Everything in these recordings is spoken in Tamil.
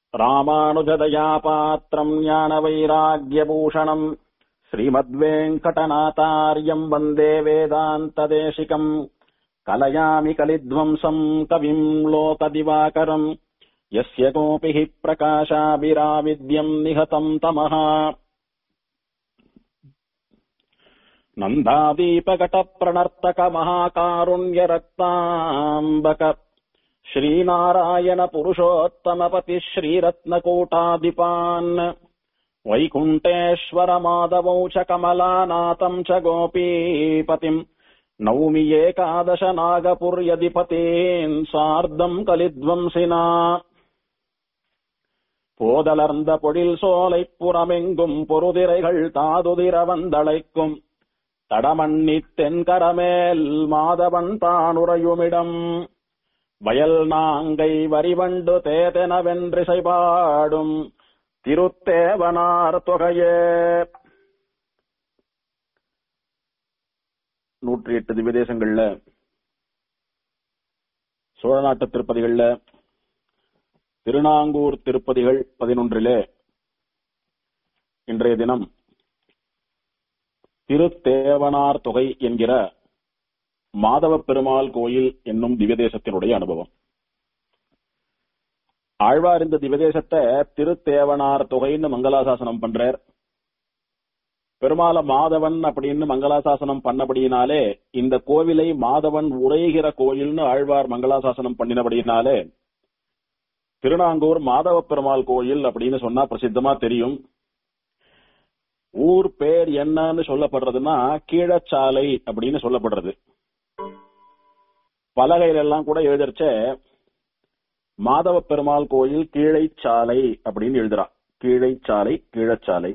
ராமானுஜதயா பாத்திரம் ஞான வைராகியபூஷணம் ஸ்ரீமத்வேங்கடநாதாரியம் வந்தே வேதாந்ததேசிகம் கலயாமி கலித்வம்சம் கவிம் லோகதிவாகரம் यस्य कोऽपि हि प्रकाशाभिराविद्यम् निहतम् तमः नन्दादीपकटप्रणर्तकमहाकारुण्यरक्ताम्बक श्रीनारायणपुरुषोत्तमपतिः श्रीरत्नकूटाधिपान् वैकुण्ठेश्वरमाधवौ च कमलानाथम् च गोपीपतिम् नौमि एकादश नागपुर्यधिपतीन् सार्धम् कलिध्वंसिना போதலர்ந்த பொழில் சோலை புறமெங்கும் பொருதிரைகள் தாதுதிர வந்தழைக்கும் தடமண்ணி தென்கரமேல் மாதவன் தானுரையுமிடம் வயல் நாங்கை வரிவண்டு தேதெனவென்றிசை பாடும் திருத்தேவனார் தொகையே நூற்றி எட்டு திவ்யதேசங்கள்ல சோழ நாட்டு திருப்பதிகள்ல திருநாங்கூர் திருப்பதிகள் பதினொன்றிலே இன்றைய தினம் திருத்தேவனார் தொகை என்கிற மாதவ பெருமாள் கோயில் என்னும் திவ்யதேசத்தினுடைய அனுபவம் ஆழ்வார் இந்த திவ்யதேசத்தை திருத்தேவனார் தொகைன்னு மங்களாசாசனம் பண்றார் பெருமாள மாதவன் அப்படின்னு மங்களாசாசனம் பண்ணபடியினாலே இந்த கோவிலை மாதவன் உரைகிற கோயில்னு ஆழ்வார் மங்களாசாசனம் பண்ணினபடியினாலே திருநாங்கூர் மாதவ பெருமாள் கோயில் அப்படின்னு சொன்னா பிரசித்தமா தெரியும் ஊர் பேர் என்னன்னு சொல்லப்படுறதுன்னா கீழச்சாலை அப்படின்னு சொல்லப்படுறது பலகையில எல்லாம் கூட எழுதிருச்ச மாதவ பெருமாள் கோயில் கீழைச்சாலை அப்படின்னு எழுதுறா கீழைச்சாலை கீழச்சாலை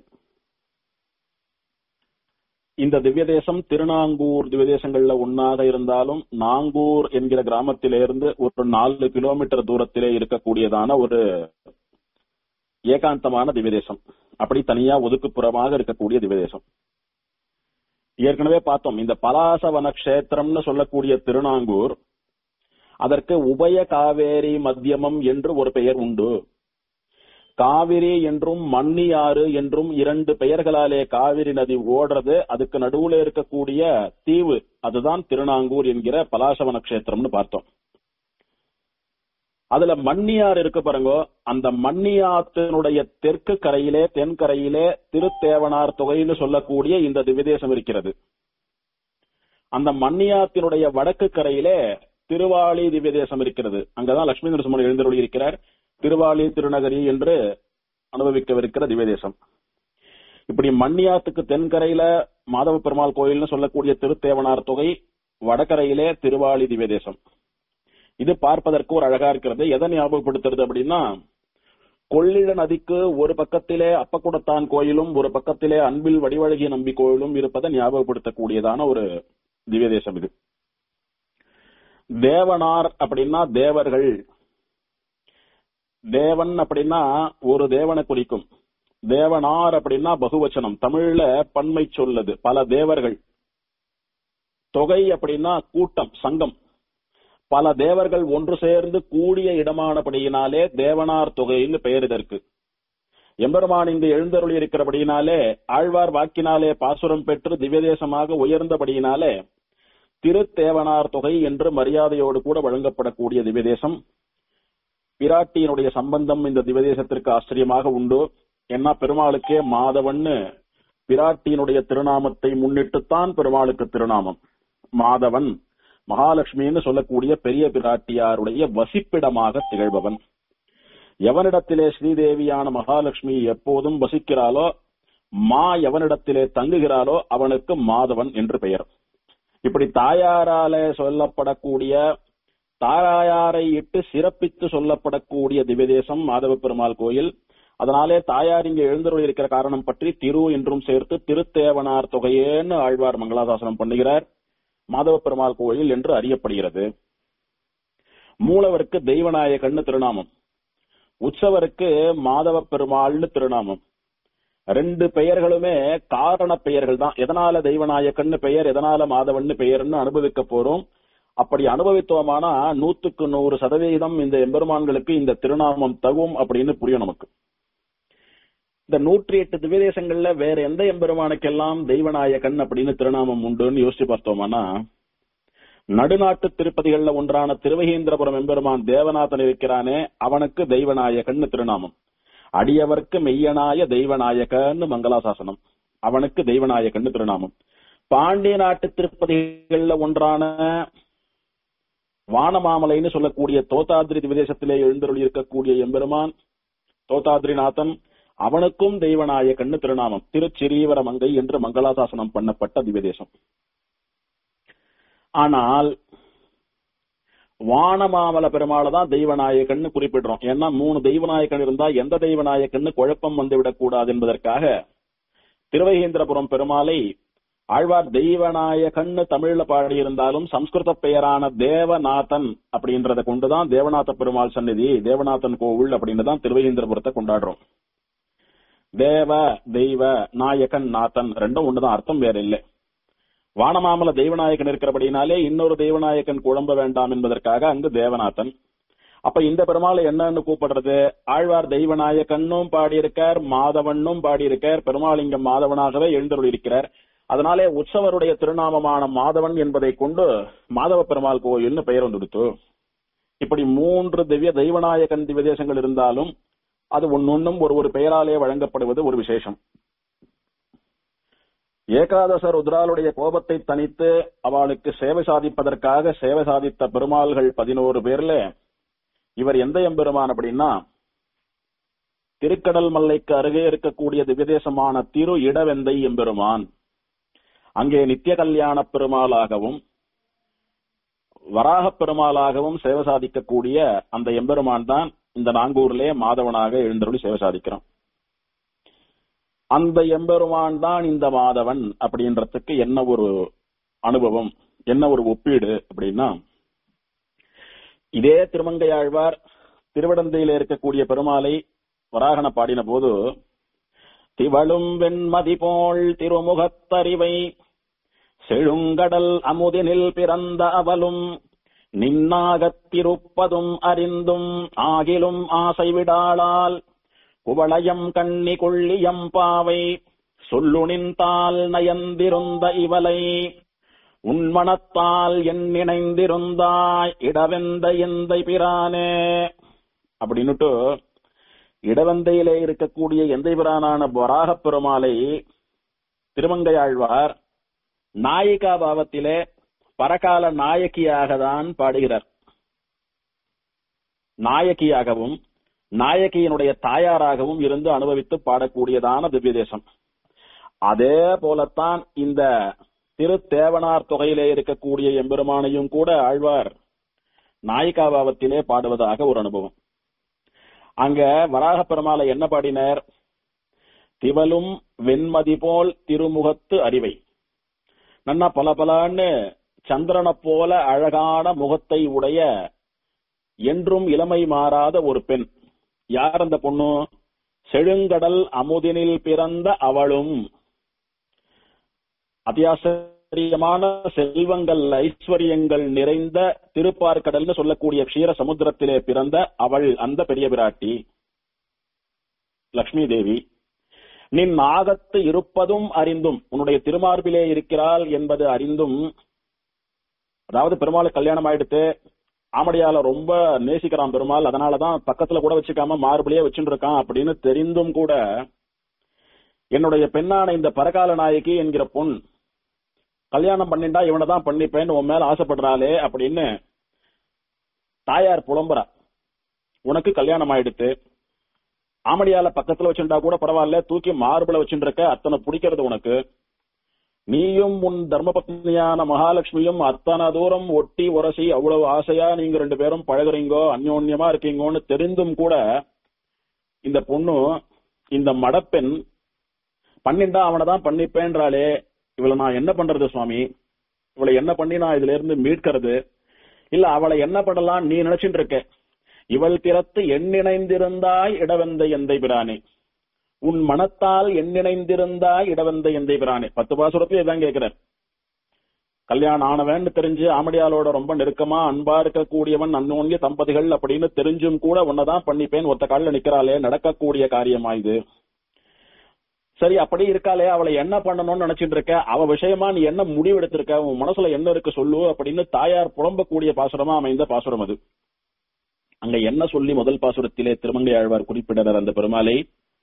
இந்த திவ்யதேசம் திருநாங்கூர் திவ்யதேசங்கள்ல ஒன்னாக இருந்தாலும் நாங்கூர் என்கிற கிராமத்திலிருந்து ஒரு நாலு கிலோமீட்டர் தூரத்திலே இருக்கக்கூடியதான ஒரு ஏகாந்தமான திவ்யதேசம் அப்படி தனியா ஒதுக்குப்புறமாக இருக்கக்கூடிய திவ்யதேசம் ஏற்கனவே பார்த்தோம் இந்த பலாசவன கஷேத்திரம்னு சொல்லக்கூடிய திருநாங்கூர் அதற்கு உபய காவேரி மத்தியமம் என்று ஒரு பெயர் உண்டு காவிரி என்றும் மன்னியாறு என்றும் இரண்டு பெயர்களாலே காவிரி நதி ஓடுறது அதுக்கு நடுவுல இருக்கக்கூடிய தீவு அதுதான் திருநாங்கூர் என்கிற பலாசவன கஷேத்திரம்னு பார்த்தோம் அதுல மன்னியார் இருக்கு பாருங்க அந்த மன்னியாத்தினுடைய தெற்கு கரையிலே தென்கரையிலே திருத்தேவனார் தொகைன்னு சொல்லக்கூடிய இந்த திவ்யதேசம் இருக்கிறது அந்த மன்னியாத்தினுடைய வடக்கு கரையிலே திருவாளி திவ்யதேசம் இருக்கிறது அங்கதான் லட்சுமி நரசிம்மன் எழுந்தருளி இருக்கிறார் திருவாளி திருநகரி என்று அனுபவிக்கவிருக்கிற திவ்யதேசம் இப்படி மண்ணியாத்துக்கு தென்கரையில மாதவ பெருமாள் கோயில்னு சொல்லக்கூடிய திருத்தேவனார் தொகை வடகரையிலே திருவாளி திவ்யதேசம் இது பார்ப்பதற்கு ஒரு அழகா இருக்கிறது எதை ஞாபகப்படுத்துறது அப்படின்னா கொள்ளிட நதிக்கு ஒரு பக்கத்திலே அப்பக்குடத்தான் கோயிலும் ஒரு பக்கத்திலே அன்பில் வடிவழகிய நம்பி கோயிலும் இருப்பதை ஞாபகப்படுத்தக்கூடியதான ஒரு திவ்யதேசம் இது தேவனார் அப்படின்னா தேவர்கள் தேவன் அப்படின்னா ஒரு தேவனை குறிக்கும் தேவனார் அப்படின்னா பகுவச்சனம் தமிழ்ல பன்மை சொல்லுது பல தேவர்கள் தொகை அப்படின்னா கூட்டம் சங்கம் பல தேவர்கள் ஒன்று சேர்ந்து கூடிய இடமானபடியினாலே தேவனார் தொகைன்னு பெயர் இதற்கு எம்பெருமான் இங்கு எழுந்தருளி இருக்கிறபடியினாலே ஆழ்வார் வாக்கினாலே பாசுரம் பெற்று திவ்யதேசமாக உயர்ந்தபடியினாலே திருத்தேவனார் தொகை என்று மரியாதையோடு கூட வழங்கப்படக்கூடிய திவ்யதேசம் பிராட்டியினுடைய சம்பந்தம் இந்த திவதேசத்திற்கு ஆச்சரியமாக உண்டு ஏன்னா பெருமாளுக்கே மாதவன்னு பிராட்டியினுடைய திருநாமத்தை முன்னிட்டுத்தான் பெருமாளுக்கு திருநாமம் மாதவன் மகாலட்சுமின்னு சொல்லக்கூடிய பெரிய பிராட்டியாருடைய வசிப்பிடமாக திகழ்பவன் எவனிடத்திலே ஸ்ரீதேவியான மகாலட்சுமி எப்போதும் வசிக்கிறாளோ மா எவனிடத்திலே தங்குகிறாளோ அவனுக்கு மாதவன் என்று பெயர் இப்படி தாயாராலே சொல்லப்படக்கூடிய தாயாரை இட்டு சிறப்பித்து சொல்லப்படக்கூடிய திவ்யதேசம் மாதவ பெருமாள் கோயில் அதனாலே தாயார் இங்கே எழுந்தருள் இருக்கிற காரணம் பற்றி திரு என்றும் சேர்த்து திருத்தேவனார் தொகையேன்னு ஆழ்வார் மங்களாசாசனம் பண்ணுகிறார் மாதவ பெருமாள் கோயில் என்று அறியப்படுகிறது மூலவருக்கு தெய்வநாயகன்னு திருநாமம் உற்சவருக்கு மாதவ பெருமாள்னு திருநாமம் ரெண்டு பெயர்களுமே காரண பெயர்கள் தான் எதனால தெய்வநாயக்கன்னு பெயர் எதனால மாதவன்னு பெயர்னு அனுபவிக்க போறோம் அப்படி அனுபவித்தோமானா நூத்துக்கு நூறு சதவீதம் இந்த எம்பெருமான்களுக்கு இந்த திருநாமம் தகும் அப்படின்னு புரியும் நமக்கு இந்த நூற்றி எட்டு திவ்யதேசங்கள்ல வேற எந்த எம்பெருமானுக்கெல்லாம் தெய்வநாயகன் அப்படின்னு திருநாமம் உண்டுன்னு யோசிச்சு பார்த்தோமானா நடுநாட்டு திருப்பதிகள்ல ஒன்றான திருவகீந்திரபுரம் எம்பெருமான் தேவநாதன் இருக்கிறானே அவனுக்கு தெய்வநாயகன் திருநாமம் அடியவர்க்கு மெய்யனாய தெய்வநாயகன்னு மங்களாசாசனம் அவனுக்கு தெய்வநாயகன் திருநாமம் பாண்டிய நாட்டு திருப்பதிகள்ல ஒன்றான வானமாமலைன்னு சொல்லக்கூடிய தோத்தாதிரி விதேசத்திலே எழுந்தருளி இருக்கக்கூடிய எம்பெருமான் தோத்தாதிரிநாதன் அவனுக்கும் தெய்வநாயகன்னு திருநாமம் திருச்சிறீவர மங்கை என்று மங்களாசாசனம் பண்ணப்பட்ட திவ்யதேசம் ஆனால் வானமாமல பெருமாளை தான் தெய்வநாயகன்னு குறிப்பிடுறோம் ஏன்னா மூணு தெய்வநாயகன் இருந்தா எந்த தெய்வநாயகன்னு குழப்பம் வந்துவிடக் கூடாது என்பதற்காக திருவகேந்திரபுரம் பெருமாளை ஆழ்வார் தெய்வநாயகன்னு தமிழ்ல பாடியிருந்தாலும் சம்ஸ்கிருத பெயரான தேவநாதன் அப்படின்றத கொண்டுதான் தேவநாத பெருமாள் சந்நிதி தேவநாதன் கோவில் அப்படின்னு தான் திருவகேந்திரபுரத்தை கொண்டாடுறோம் தேவ தெய்வ நாயகன் நாதன் ரெண்டும் ஒண்ணுதான் அர்த்தம் வேற இல்லை வானமாமல தெய்வநாயகன் இருக்கிறபடினாலே இன்னொரு தெய்வநாயகன் குழம்ப வேண்டாம் என்பதற்காக அங்கு தேவநாதன் அப்ப இந்த பெருமாளை என்னன்னு கூப்பிடுறது ஆழ்வார் தெய்வநாயகன்னும் பாடியிருக்கார் மாதவனும் பாடியிருக்கார் பெருமாள் இங்க மாதவனாகவே எழுந்தருள் இருக்கிறார் அதனாலே உற்சவருடைய திருநாமமான மாதவன் என்பதை கொண்டு மாதவ பெருமாள் கோயில்னு பெயர் வந்துடுத்து இப்படி மூன்று திவ்ய தெய்வநாயகன் திவ்ய தேசங்கள் இருந்தாலும் அது ஒன்னொன்னும் ஒரு ஒரு பெயராலே வழங்கப்படுவது ஒரு விசேஷம் ஏகாதச ருத்ராலுடைய கோபத்தை தனித்து அவளுக்கு சேவை சாதிப்பதற்காக சேவை சாதித்த பெருமாள்கள் பதினோரு பேர்ல இவர் எந்த எம்பெருமான் அப்படின்னா திருக்கடல் மல்லைக்கு அருகே இருக்கக்கூடிய திவ்யதேசமான திரு இடவெந்தை எம்பெருமான் அங்கே நித்திய கல்யாண பெருமாளாகவும் வராக பெருமாளாகவும் சேவை சாதிக்கக்கூடிய அந்த எம்பெருமான் தான் இந்த நாங்கூர்லே மாதவனாக எழுந்தருளி சேவை சாதிக்கிறோம் அந்த எம்பெருமான் தான் இந்த மாதவன் அப்படின்றதுக்கு என்ன ஒரு அனுபவம் என்ன ஒரு ஒப்பீடு அப்படின்னா இதே திருமங்கையாழ்வார் திருவிடந்தையில இருக்கக்கூடிய பெருமாளை வராகன பாடின போது திவளும் வெண்மதி போல் திருமுகத்தறிவை செழுங்கடல் அமுதினில் பிறந்த அவலும் நின்னாகத்திருப்பதும் அறிந்தும் ஆகிலும் ஆசை விடாளால் குவளையம் கண்ணி கொள்ளியம் பாவை சொல்லுணிந்தால் நயந்திருந்த இவலை உன்மனத்தால் என் நினைந்திருந்தாய் இடவெந்த எந்தை பிரானே அப்படின்னுட்டு இடவந்தையிலே இருக்கக்கூடிய எந்தை பிரானான வராகப் பெருமாளை திருமங்கையாழ்வார் நாயிகா பாவத்திலே பரகால நாயகியாக தான் பாடுகிறார் நாயகியாகவும் நாயகியினுடைய தாயாராகவும் இருந்து அனுபவித்து பாடக்கூடியதான திவ்ய தேசம் அதே போலத்தான் இந்த திருத்தேவனார் தொகையிலே இருக்கக்கூடிய எம்பெருமானையும் கூட ஆழ்வார் நாயிகாபாவத்திலே பாடுவதாக ஒரு அனுபவம் அங்க வராக பெருமாளை என்ன பாடினர் திவலும் வெண்மதி போல் திருமுகத்து அறிவை நன்னா பல பலன்னு சந்திரனை போல அழகான முகத்தை உடைய என்றும் இளமை மாறாத ஒரு பெண் யார் அந்த பொண்ணு செழுங்கடல் அமுதினில் பிறந்த அவளும் அத்தியாசரியமான செல்வங்கள் ஐஸ்வர்யங்கள் நிறைந்த திருப்பார்கடல்னு சொல்லக்கூடிய க்ஷீர சமுத்திரத்திலே பிறந்த அவள் அந்த பெரிய பிராட்டி லக்ஷ்மி தேவி நின் ஆகத்து இருப்பதும் அறிந்தும் உன்னுடைய திருமார்பிலே இருக்கிறாள் என்பது அறிந்தும் அதாவது பெருமாள் கல்யாணம் ஆயிடுத்து ஆமடியால ரொம்ப நேசிக்கிறான் பெருமாள் அதனாலதான் பக்கத்துல கூட வச்சுக்காம மார்பிலேயே வச்சுட்டு இருக்கான் அப்படின்னு தெரிந்தும் கூட என்னுடைய பெண்ணான இந்த பரகால நாயகி என்கிற பொன் கல்யாணம் பண்ணிண்டா இவனை தான் பண்ணிப்பேன்னு உன் மேல ஆசைப்படுறாளே அப்படின்னு தாயார் புலம்புறா உனக்கு கல்யாணம் ஆயிடுத்து ஆமடியால பக்கத்துல வச்சுட்டா கூட பரவாயில்ல தூக்கி மார்புல வச்சுட்டு இருக்க அத்தனை பிடிக்கிறது உனக்கு நீயும் உன் தர்மபத்னியான மகாலட்சுமியும் அத்தனை தூரம் ஒட்டி உரசி அவ்வளவு ஆசையா நீங்க ரெண்டு பேரும் பழகுறீங்கோ அந்யோன்யமா இருக்கீங்கோன்னு தெரிந்தும் கூட இந்த பொண்ணு இந்த மடப்பெண் பண்ணிண்டா அவனை தான் பண்ணிப்பேன்றாளே இவளை நான் என்ன பண்றது சுவாமி இவளை என்ன பண்ணி நான் இதுல இருந்து மீட்கிறது இல்ல அவளை என்ன பண்ணலாம் நீ நினைச்சிட்டு இருக்க இவள் திறத்து எண்ணிணைந்திருந்தாய் இடவெந்த எந்தை பிரானே உன் மனத்தால் எண்ணிணைந்திருந்தாய் இடவெந்த எந்தை பிரானே பத்து பாசுரத்துல இதான் கேட்கிறார் கல்யாணம் ஆனவன்னு தெரிஞ்சு ஆமடியாளோட ரொம்ப நெருக்கமா அன்பா இருக்கக்கூடியவன் அன்னோன்ய தம்பதிகள் அப்படின்னு தெரிஞ்சும் கூட உன்னதான் பண்ணிப்பேன் ஒத்த காலில் நிக்கிறாளே நடக்கக்கூடிய காரியமா இது சரி அப்படி இருக்காளே அவளை என்ன பண்ணணும்னு நினைச்சிட்டு இருக்க அவ விஷயமா நீ என்ன முடிவு எடுத்திருக்க உன் மனசுல என்ன இருக்கு சொல்லு அப்படின்னு தாயார் புலம்பக்கூடிய பாசுரமா அமைந்த பாசுரம் அது அங்க என்ன சொல்லி முதல் பாசுரத்திலே திருமங்கை ஆழ்வார் குறிப்பிடறார் அந்த பெருமாளை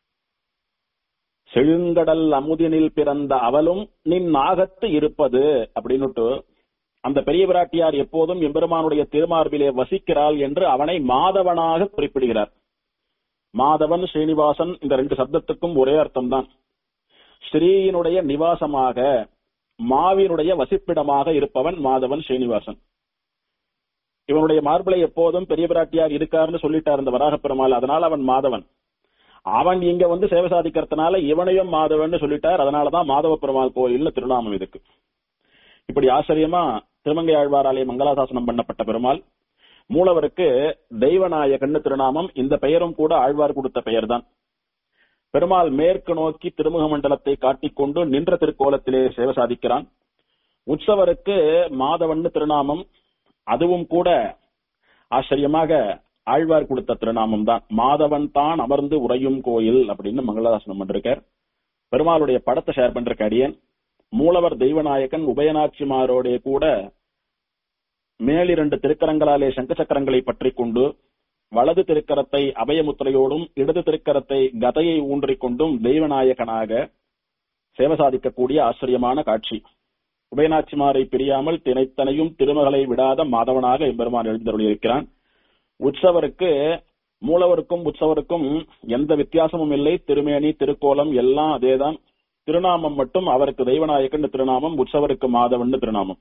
செழுங்கடல் அமுதினில் பிறந்த அவளும் நின் நாகத்து இருப்பது அப்படின்னுட்டு அந்த பெரிய பிராட்டியார் எப்போதும் எம்பெருமானுடைய திருமார்பிலே வசிக்கிறாள் என்று அவனை மாதவனாக குறிப்பிடுகிறார் மாதவன் ஸ்ரீனிவாசன் இந்த ரெண்டு சப்தத்துக்கும் ஒரே அர்த்தம்தான் ஸ்ரீயினுடைய நிவாசமாக மாவினுடைய வசிப்பிடமாக இருப்பவன் மாதவன் ஸ்ரீனிவாசன் இவனுடைய மார்பிளை எப்போதும் பெரிய பிராட்டியார் இருக்காருன்னு சொல்லிட்டார் இந்த வராக பெருமாள் அதனால அவன் மாதவன் அவன் இங்க வந்து சேவை சாதிக்கிறதுனால இவனையும் மாதவன் சொல்லிட்டார் அதனாலதான் மாதவ பெருமாள் கோயில்னு திருநாமம் இதுக்கு இப்படி ஆச்சரியமா திருமங்கை ஆழ்வாராலே மங்களாசாசனம் பண்ணப்பட்ட பெருமாள் மூலவருக்கு தெய்வநாயகன்னு திருநாமம் இந்த பெயரும் கூட ஆழ்வார் கொடுத்த பெயர்தான் பெருமாள் மேற்கு நோக்கி திருமுக மண்டலத்தை காட்டிக்கொண்டு நின்ற திருக்கோலத்திலே சேவை சாதிக்கிறான் உற்சவருக்கு மாதவன்னு திருநாமம் அதுவும் கூட ஆச்சரியமாக ஆழ்வார் கொடுத்த திருநாமம் தான் மாதவன் தான் அமர்ந்து உறையும் கோயில் அப்படின்னு மங்களாசாசனம் பண்ணிருக்கார் பெருமாளுடைய படத்தை ஷேர் பண்ற அடியன் மூலவர் தெய்வநாயகன் உபயநாச்சிமாரோடைய கூட மேலிரண்டு திருக்கரங்களாலே சங்க சக்கரங்களை பற்றி கொண்டு வலது திருக்கரத்தை அபயமுத்திரையோடும் இடது திருக்கரத்தை கதையை ஊன்றிக் கொண்டும் தெய்வநாயகனாக சேவை சாதிக்கக்கூடிய ஆச்சரியமான காட்சி உபயநாச்சிமாரை பிரியாமல் தினைத்தனையும் திருமகளை விடாத மாதவனாக எம்பெருமான் எழுந்தருளியிருக்கிறான் உற்சவருக்கு மூலவருக்கும் உற்சவருக்கும் எந்த வித்தியாசமும் இல்லை திருமேனி திருக்கோலம் எல்லாம் அதேதான் திருநாமம் மட்டும் அவருக்கு தெய்வநாயகன் திருநாமம் உற்சவருக்கு மாதவன் திருநாமம்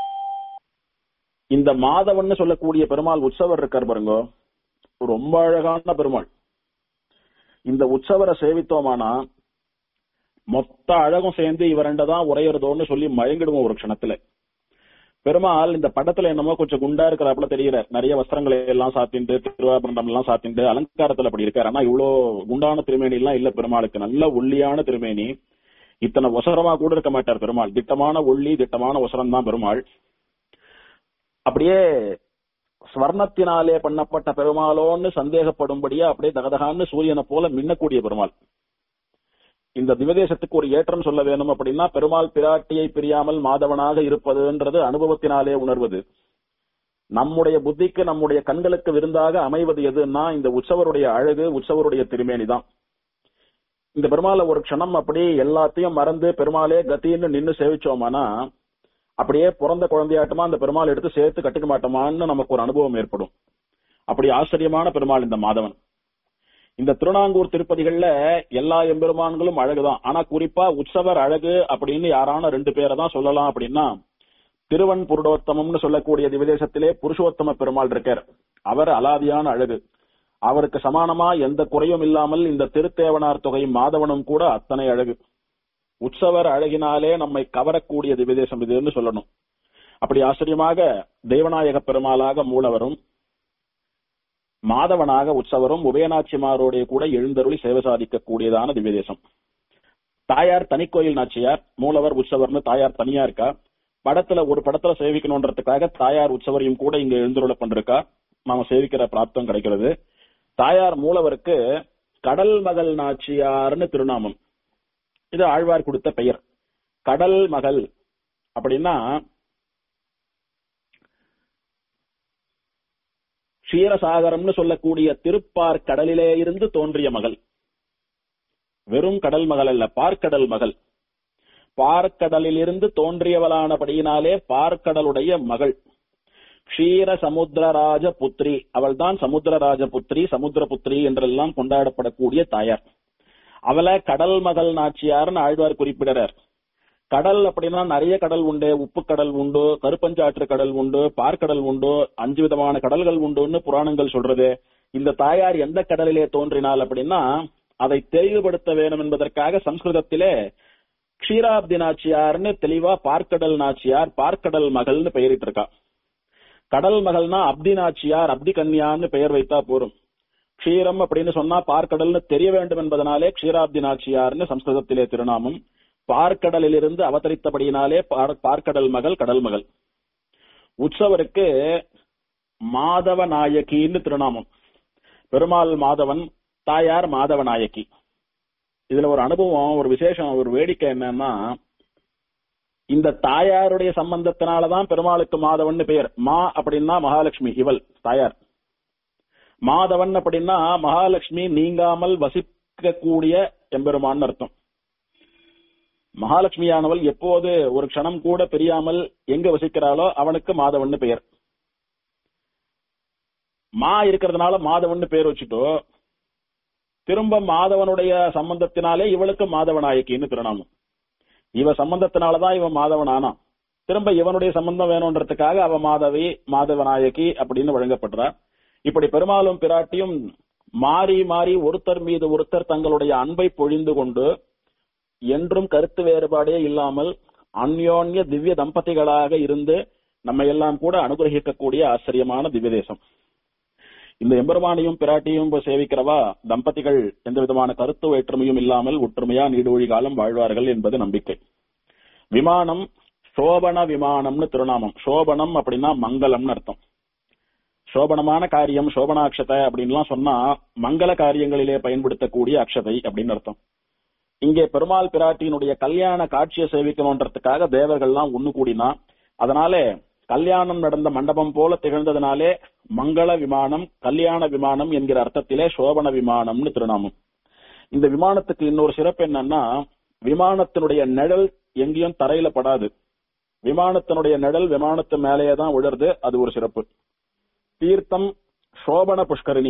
இந்த மாதவன் சொல்லக்கூடிய பெருமாள் உற்சவர் இருக்கார் பாருங்க ரொம்ப அழகான பெருமாள் இந்த உற்சவரை சேவித்தோமானா மொத்த அழகும் சேர்ந்து இவரண்டதான் உரையிறதோன்னு சொல்லி மயங்கிடுவோம் ஒரு க்ஷணத்துல பெருமாள் இந்த படத்துல என்னமோ கொஞ்சம் குண்டா இருக்கிறாப்புல தெரிகிறார் நிறைய வஸ்திரங்களை எல்லாம் சாத்திண்டு திருவாபரணம் எல்லாம் சாத்திண்டு அலங்காரத்துல அப்படி இருக்காரு ஆனா இவ்வளவு குண்டான திருமேனி எல்லாம் இல்ல பெருமாளுக்கு நல்ல ஒல்லியான திருமேனி இத்தனை ஒசரமா கூட இருக்க மாட்டார் பெருமாள் திட்டமான ஒல்லி திட்டமான ஒசரம் தான் பெருமாள் அப்படியே ஸ்வர்ணத்தினாலே பண்ணப்பட்ட பெருமாளோன்னு சந்தேகப்படும்படியா அப்படியே தகதகான்னு சூரியனை போல மின்னக்கூடிய பெருமாள் இந்த திவதேசத்துக்கு ஒரு ஏற்றம் சொல்ல வேணும் அப்படின்னா பெருமாள் பிராட்டியை பிரியாமல் மாதவனாக இருப்பதுன்றது அனுபவத்தினாலே உணர்வது நம்முடைய புத்திக்கு நம்முடைய கண்களுக்கு விருந்தாக அமைவது எதுன்னா இந்த உற்சவருடைய அழகு உற்சவருடைய திருமேனி தான் இந்த பெருமாளை ஒரு க்ஷணம் அப்படி எல்லாத்தையும் மறந்து பெருமாளே கத்தின்னு நின்னு சேவிச்சோமானா அப்படியே பிறந்த குழந்தையாட்டமா அந்த பெருமாள் எடுத்து சேர்த்து கட்டிக்க மாட்டோமான்னு நமக்கு ஒரு அனுபவம் ஏற்படும் அப்படி ஆச்சரியமான பெருமாள் இந்த மாதவன் இந்த திருநாங்கூர் திருப்பதிகள்ல எல்லா எம்பெருமான்களும் அழகுதான் ஆனா குறிப்பா உற்சவர் அழகு அப்படின்னு யாரான ரெண்டு பேரை தான் சொல்லலாம் அப்படின்னா திருவன் புருடோத்தமம்னு சொல்லக்கூடிய திவதேசத்திலே புருஷோத்தம பெருமாள் இருக்கார் அவர் அலாதியான அழகு அவருக்கு சமானமா எந்த குறையும் இல்லாமல் இந்த திருத்தேவனார் தொகை மாதவனும் கூட அத்தனை அழகு உற்சவர் அழகினாலே நம்மை கவரக்கூடிய திவதேசம் இதுன்னு சொல்லணும் அப்படி ஆச்சரியமாக தெய்வநாயக பெருமாளாக மூலவரும் மாதவனாக உற்சவரும் உபயநாச்சிமாரோடைய கூட எழுந்தருளி சேவை சாதிக்கக்கூடியதான திவ்யதேசம் தாயார் தனிக்கோயில் நாச்சியார் மூலவர் உற்சவர்னு தாயார் தனியா இருக்கா படத்துல ஒரு படத்துல சேவிக்கணுன்றதுக்காக தாயார் உற்சவரையும் கூட இங்க எழுந்துருள பண்றா நாம சேவிக்கிற பிராப்தம் கிடைக்கிறது தாயார் மூலவருக்கு கடல் மகள் நாச்சியார்னு திருநாமம் இது ஆழ்வார் கொடுத்த பெயர் கடல் மகள் அப்படின்னா க்ஷீரசாகரம்னு சொல்லக்கூடிய திருப்பார் கடலிலே இருந்து தோன்றிய மகள் வெறும் கடல் மகள் அல்ல பார்க்கடல் மகள் பார்க்கடலிலிருந்து தோன்றியவளானபடியினாலே பார்க்கடலுடைய மகள் க்ஷீர சமுத்திரராஜ புத்ரி அவள்தான் சமுத்திரராஜ புத்ரி சமுத்திர புத்ரி என்றெல்லாம் கொண்டாடப்படக்கூடிய தாயார் அவளை கடல் மகள் நாச்சியார்னு ஆழ்வார் குறிப்பிடறார் கடல் அப்படின்னா நிறைய கடல் உண்டு உப்பு கடல் உண்டு கருப்பஞ்சாற்று கடல் உண்டு பார்க்கடல் உண்டு அஞ்சு விதமான கடல்கள் உண்டுன்னு புராணங்கள் சொல்றது இந்த தாயார் எந்த கடலிலே தோன்றினாள் அப்படின்னா அதை தெளிவுபடுத்த வேணும் என்பதற்காக சம்ஸ்கிருதத்திலே க்ஷீராப்தி நாச்சியார்னு தெளிவா பார்க்கடல் நாச்சியார் பார்க்கடல் மகள்னு பெயரிட்டு இருக்கா கடல் மகள்னா அப்தி நாச்சியார் அப்தி கன்யான்னு பெயர் வைத்தா போரும் க்ஷீரம் அப்படின்னு சொன்னா பார்க்கடல்னு தெரிய வேண்டும் என்பதனாலே க்ஷீராப்தி நாச்சியார்னு சம்ஸ்கிருதத்திலே திருநாமம் பார்க்கடலிலிருந்து அவதரித்தபடியினாலே பார்- பார்க்கடல் மகள் கடல் மகள் உற்சவருக்கு மாதவ நாயகின்னு திருநாமம் பெருமாள் மாதவன் தாயார் மாதவ நாயகி இதுல ஒரு அனுபவம் ஒரு விசேஷம் ஒரு வேடிக்கை என்னன்னா இந்த தாயாருடைய சம்பந்தத்தினாலதான் பெருமாளுக்கு மாதவன் பெயர் மா அப்படின்னா மகாலட்சுமி இவள் தாயார் மாதவன் அப்படின்னா மகாலட்சுமி நீங்காமல் வசிக்கக்கூடிய எம்பெருமான் அர்த்தம் மகாலட்சுமியானவள் எப்போது ஒரு க்ஷணம் கூட பிரியாமல் எங்க வசிக்கிறாளோ அவனுக்கு மாதவன் பெயர் மா இருக்கிறதுனால மாதவன் பேர் வச்சுட்டோ திரும்ப மாதவனுடைய சம்பந்தத்தினாலே இவளுக்கு மாதவநாயகின்னு திருநாமம் இவ சம்பந்தத்தினாலதான் இவன் மாதவன் ஆனான் திரும்ப இவனுடைய சம்பந்தம் வேணும்ன்றதுக்காக அவ மாதவி மாதவநாயகி அப்படின்னு வழங்கப்படுறா இப்படி பெருமாளும் பிராட்டியும் மாறி மாறி ஒருத்தர் மீது ஒருத்தர் தங்களுடைய அன்பை பொழிந்து கொண்டு என்றும் கருத்து வேறுபாடே இல்லாமல் அந்யோன்ய திவ்ய தம்பதிகளாக இருந்து நம்ம எல்லாம் கூட அனுகிரகிக்கக்கூடிய ஆச்சரியமான திவ்ய தேசம் இந்த எம்பெருமானையும் பிராட்டியும் இப்ப சேவிக்கிறவா தம்பதிகள் எந்த விதமான கருத்து வேற்றுமையும் இல்லாமல் ஒற்றுமையா நீடுவழி காலம் வாழ்வார்கள் என்பது நம்பிக்கை விமானம் சோபன விமானம்னு திருநாமம் சோபனம் அப்படின்னா மங்களம்னு அர்த்தம் சோபனமான காரியம் சோபனாட்சதை அப்படின்லாம் சொன்னா மங்கள காரியங்களிலே பயன்படுத்தக்கூடிய அக்ஷதை அப்படின்னு அர்த்தம் இங்கே பெருமாள் பிராட்டியினுடைய கல்யாண காட்சியை சேவிக்கணுன்றதுக்காக தேவர்கள்லாம் ஒண்ணு கூடினா அதனாலே கல்யாணம் நடந்த மண்டபம் போல திகழ்ந்ததுனாலே மங்கள விமானம் கல்யாண விமானம் என்கிற அர்த்தத்திலே சோபன விமானம்னு திருநாமம் இந்த விமானத்துக்கு இன்னொரு சிறப்பு என்னன்னா விமானத்தினுடைய நிழல் எங்கேயும் தரையில படாது விமானத்தினுடைய நிழல் விமானத்து மேலேயே தான் விழுறது அது ஒரு சிறப்பு தீர்த்தம் சோபன புஷ்கரிணி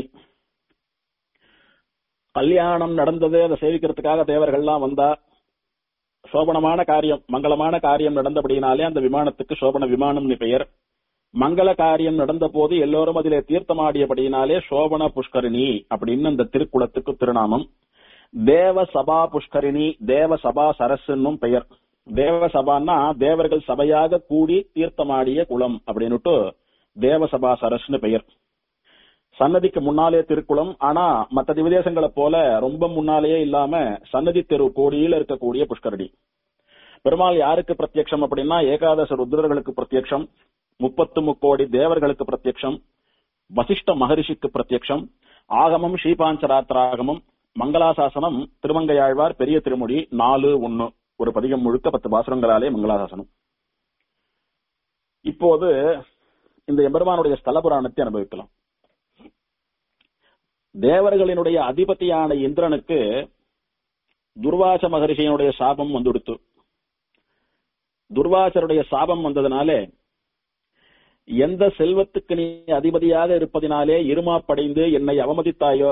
கல்யாணம் நடந்தது அதை சேவிக்கிறதுக்காக தேவர்கள்லாம் வந்தா சோபனமான காரியம் மங்களமான காரியம் நடந்தபடினாலே அந்த விமானத்துக்கு சோபன விமானம்னு பெயர் மங்கள காரியம் நடந்த போது எல்லோரும் அதிலே தீர்த்தமாடியபடியினாலே சோபன புஷ்கரிணி அப்படின்னு அந்த திருக்குளத்துக்கு திருநாமம் தேவ சபா புஷ்கரிணி தேவ சபா சரஸ்ன்னும் பெயர் தேவ சபான்னா தேவர்கள் சபையாக கூடி தீர்த்தமாடிய குளம் அப்படின்னுட்டு தேவசபா சரஸ்னு பெயர் சன்னதிக்கு முன்னாலே திருக்குளம் ஆனா மற்ற திவதேசங்களை போல ரொம்ப முன்னாலேயே இல்லாம சன்னதி தெரு கோடியில் இருக்கக்கூடிய புஷ்கரணி பெருமாள் யாருக்கு பிரத்யக்ஷம் அப்படின்னா ஏகாதச ருத்ரர்களுக்கு பிரத்யக்ஷம் முப்பத்து முக்கோடி தேவர்களுக்கு பிரத்யக்ஷம் வசிஷ்ட மகரிஷிக்கு பிரத்யக்ஷம் ஆகமம் ஸ்ரீபாஞ்சராத்திராகமம் மங்களாசாசனம் திருமங்கையாழ்வார் பெரிய திருமொழி நாலு ஒன்னு ஒரு பதிகம் முழுக்க பத்து பாசுரங்களாலே மங்களாசாசனம் இப்போது இந்த எம்பெருமானுடைய ஸ்தல புராணத்தை அனுபவிக்கலாம் தேவர்களினுடைய அதிபதியான இந்திரனுக்கு துர்வாச மகரிஷியினுடைய சாபம் வந்துடுத்து துர்வாசருடைய சாபம் வந்ததுனாலே எந்த செல்வத்துக்கு நீ அதிபதியாக இருப்பதினாலே இருமாப்படைந்து என்னை அவமதித்தாயோ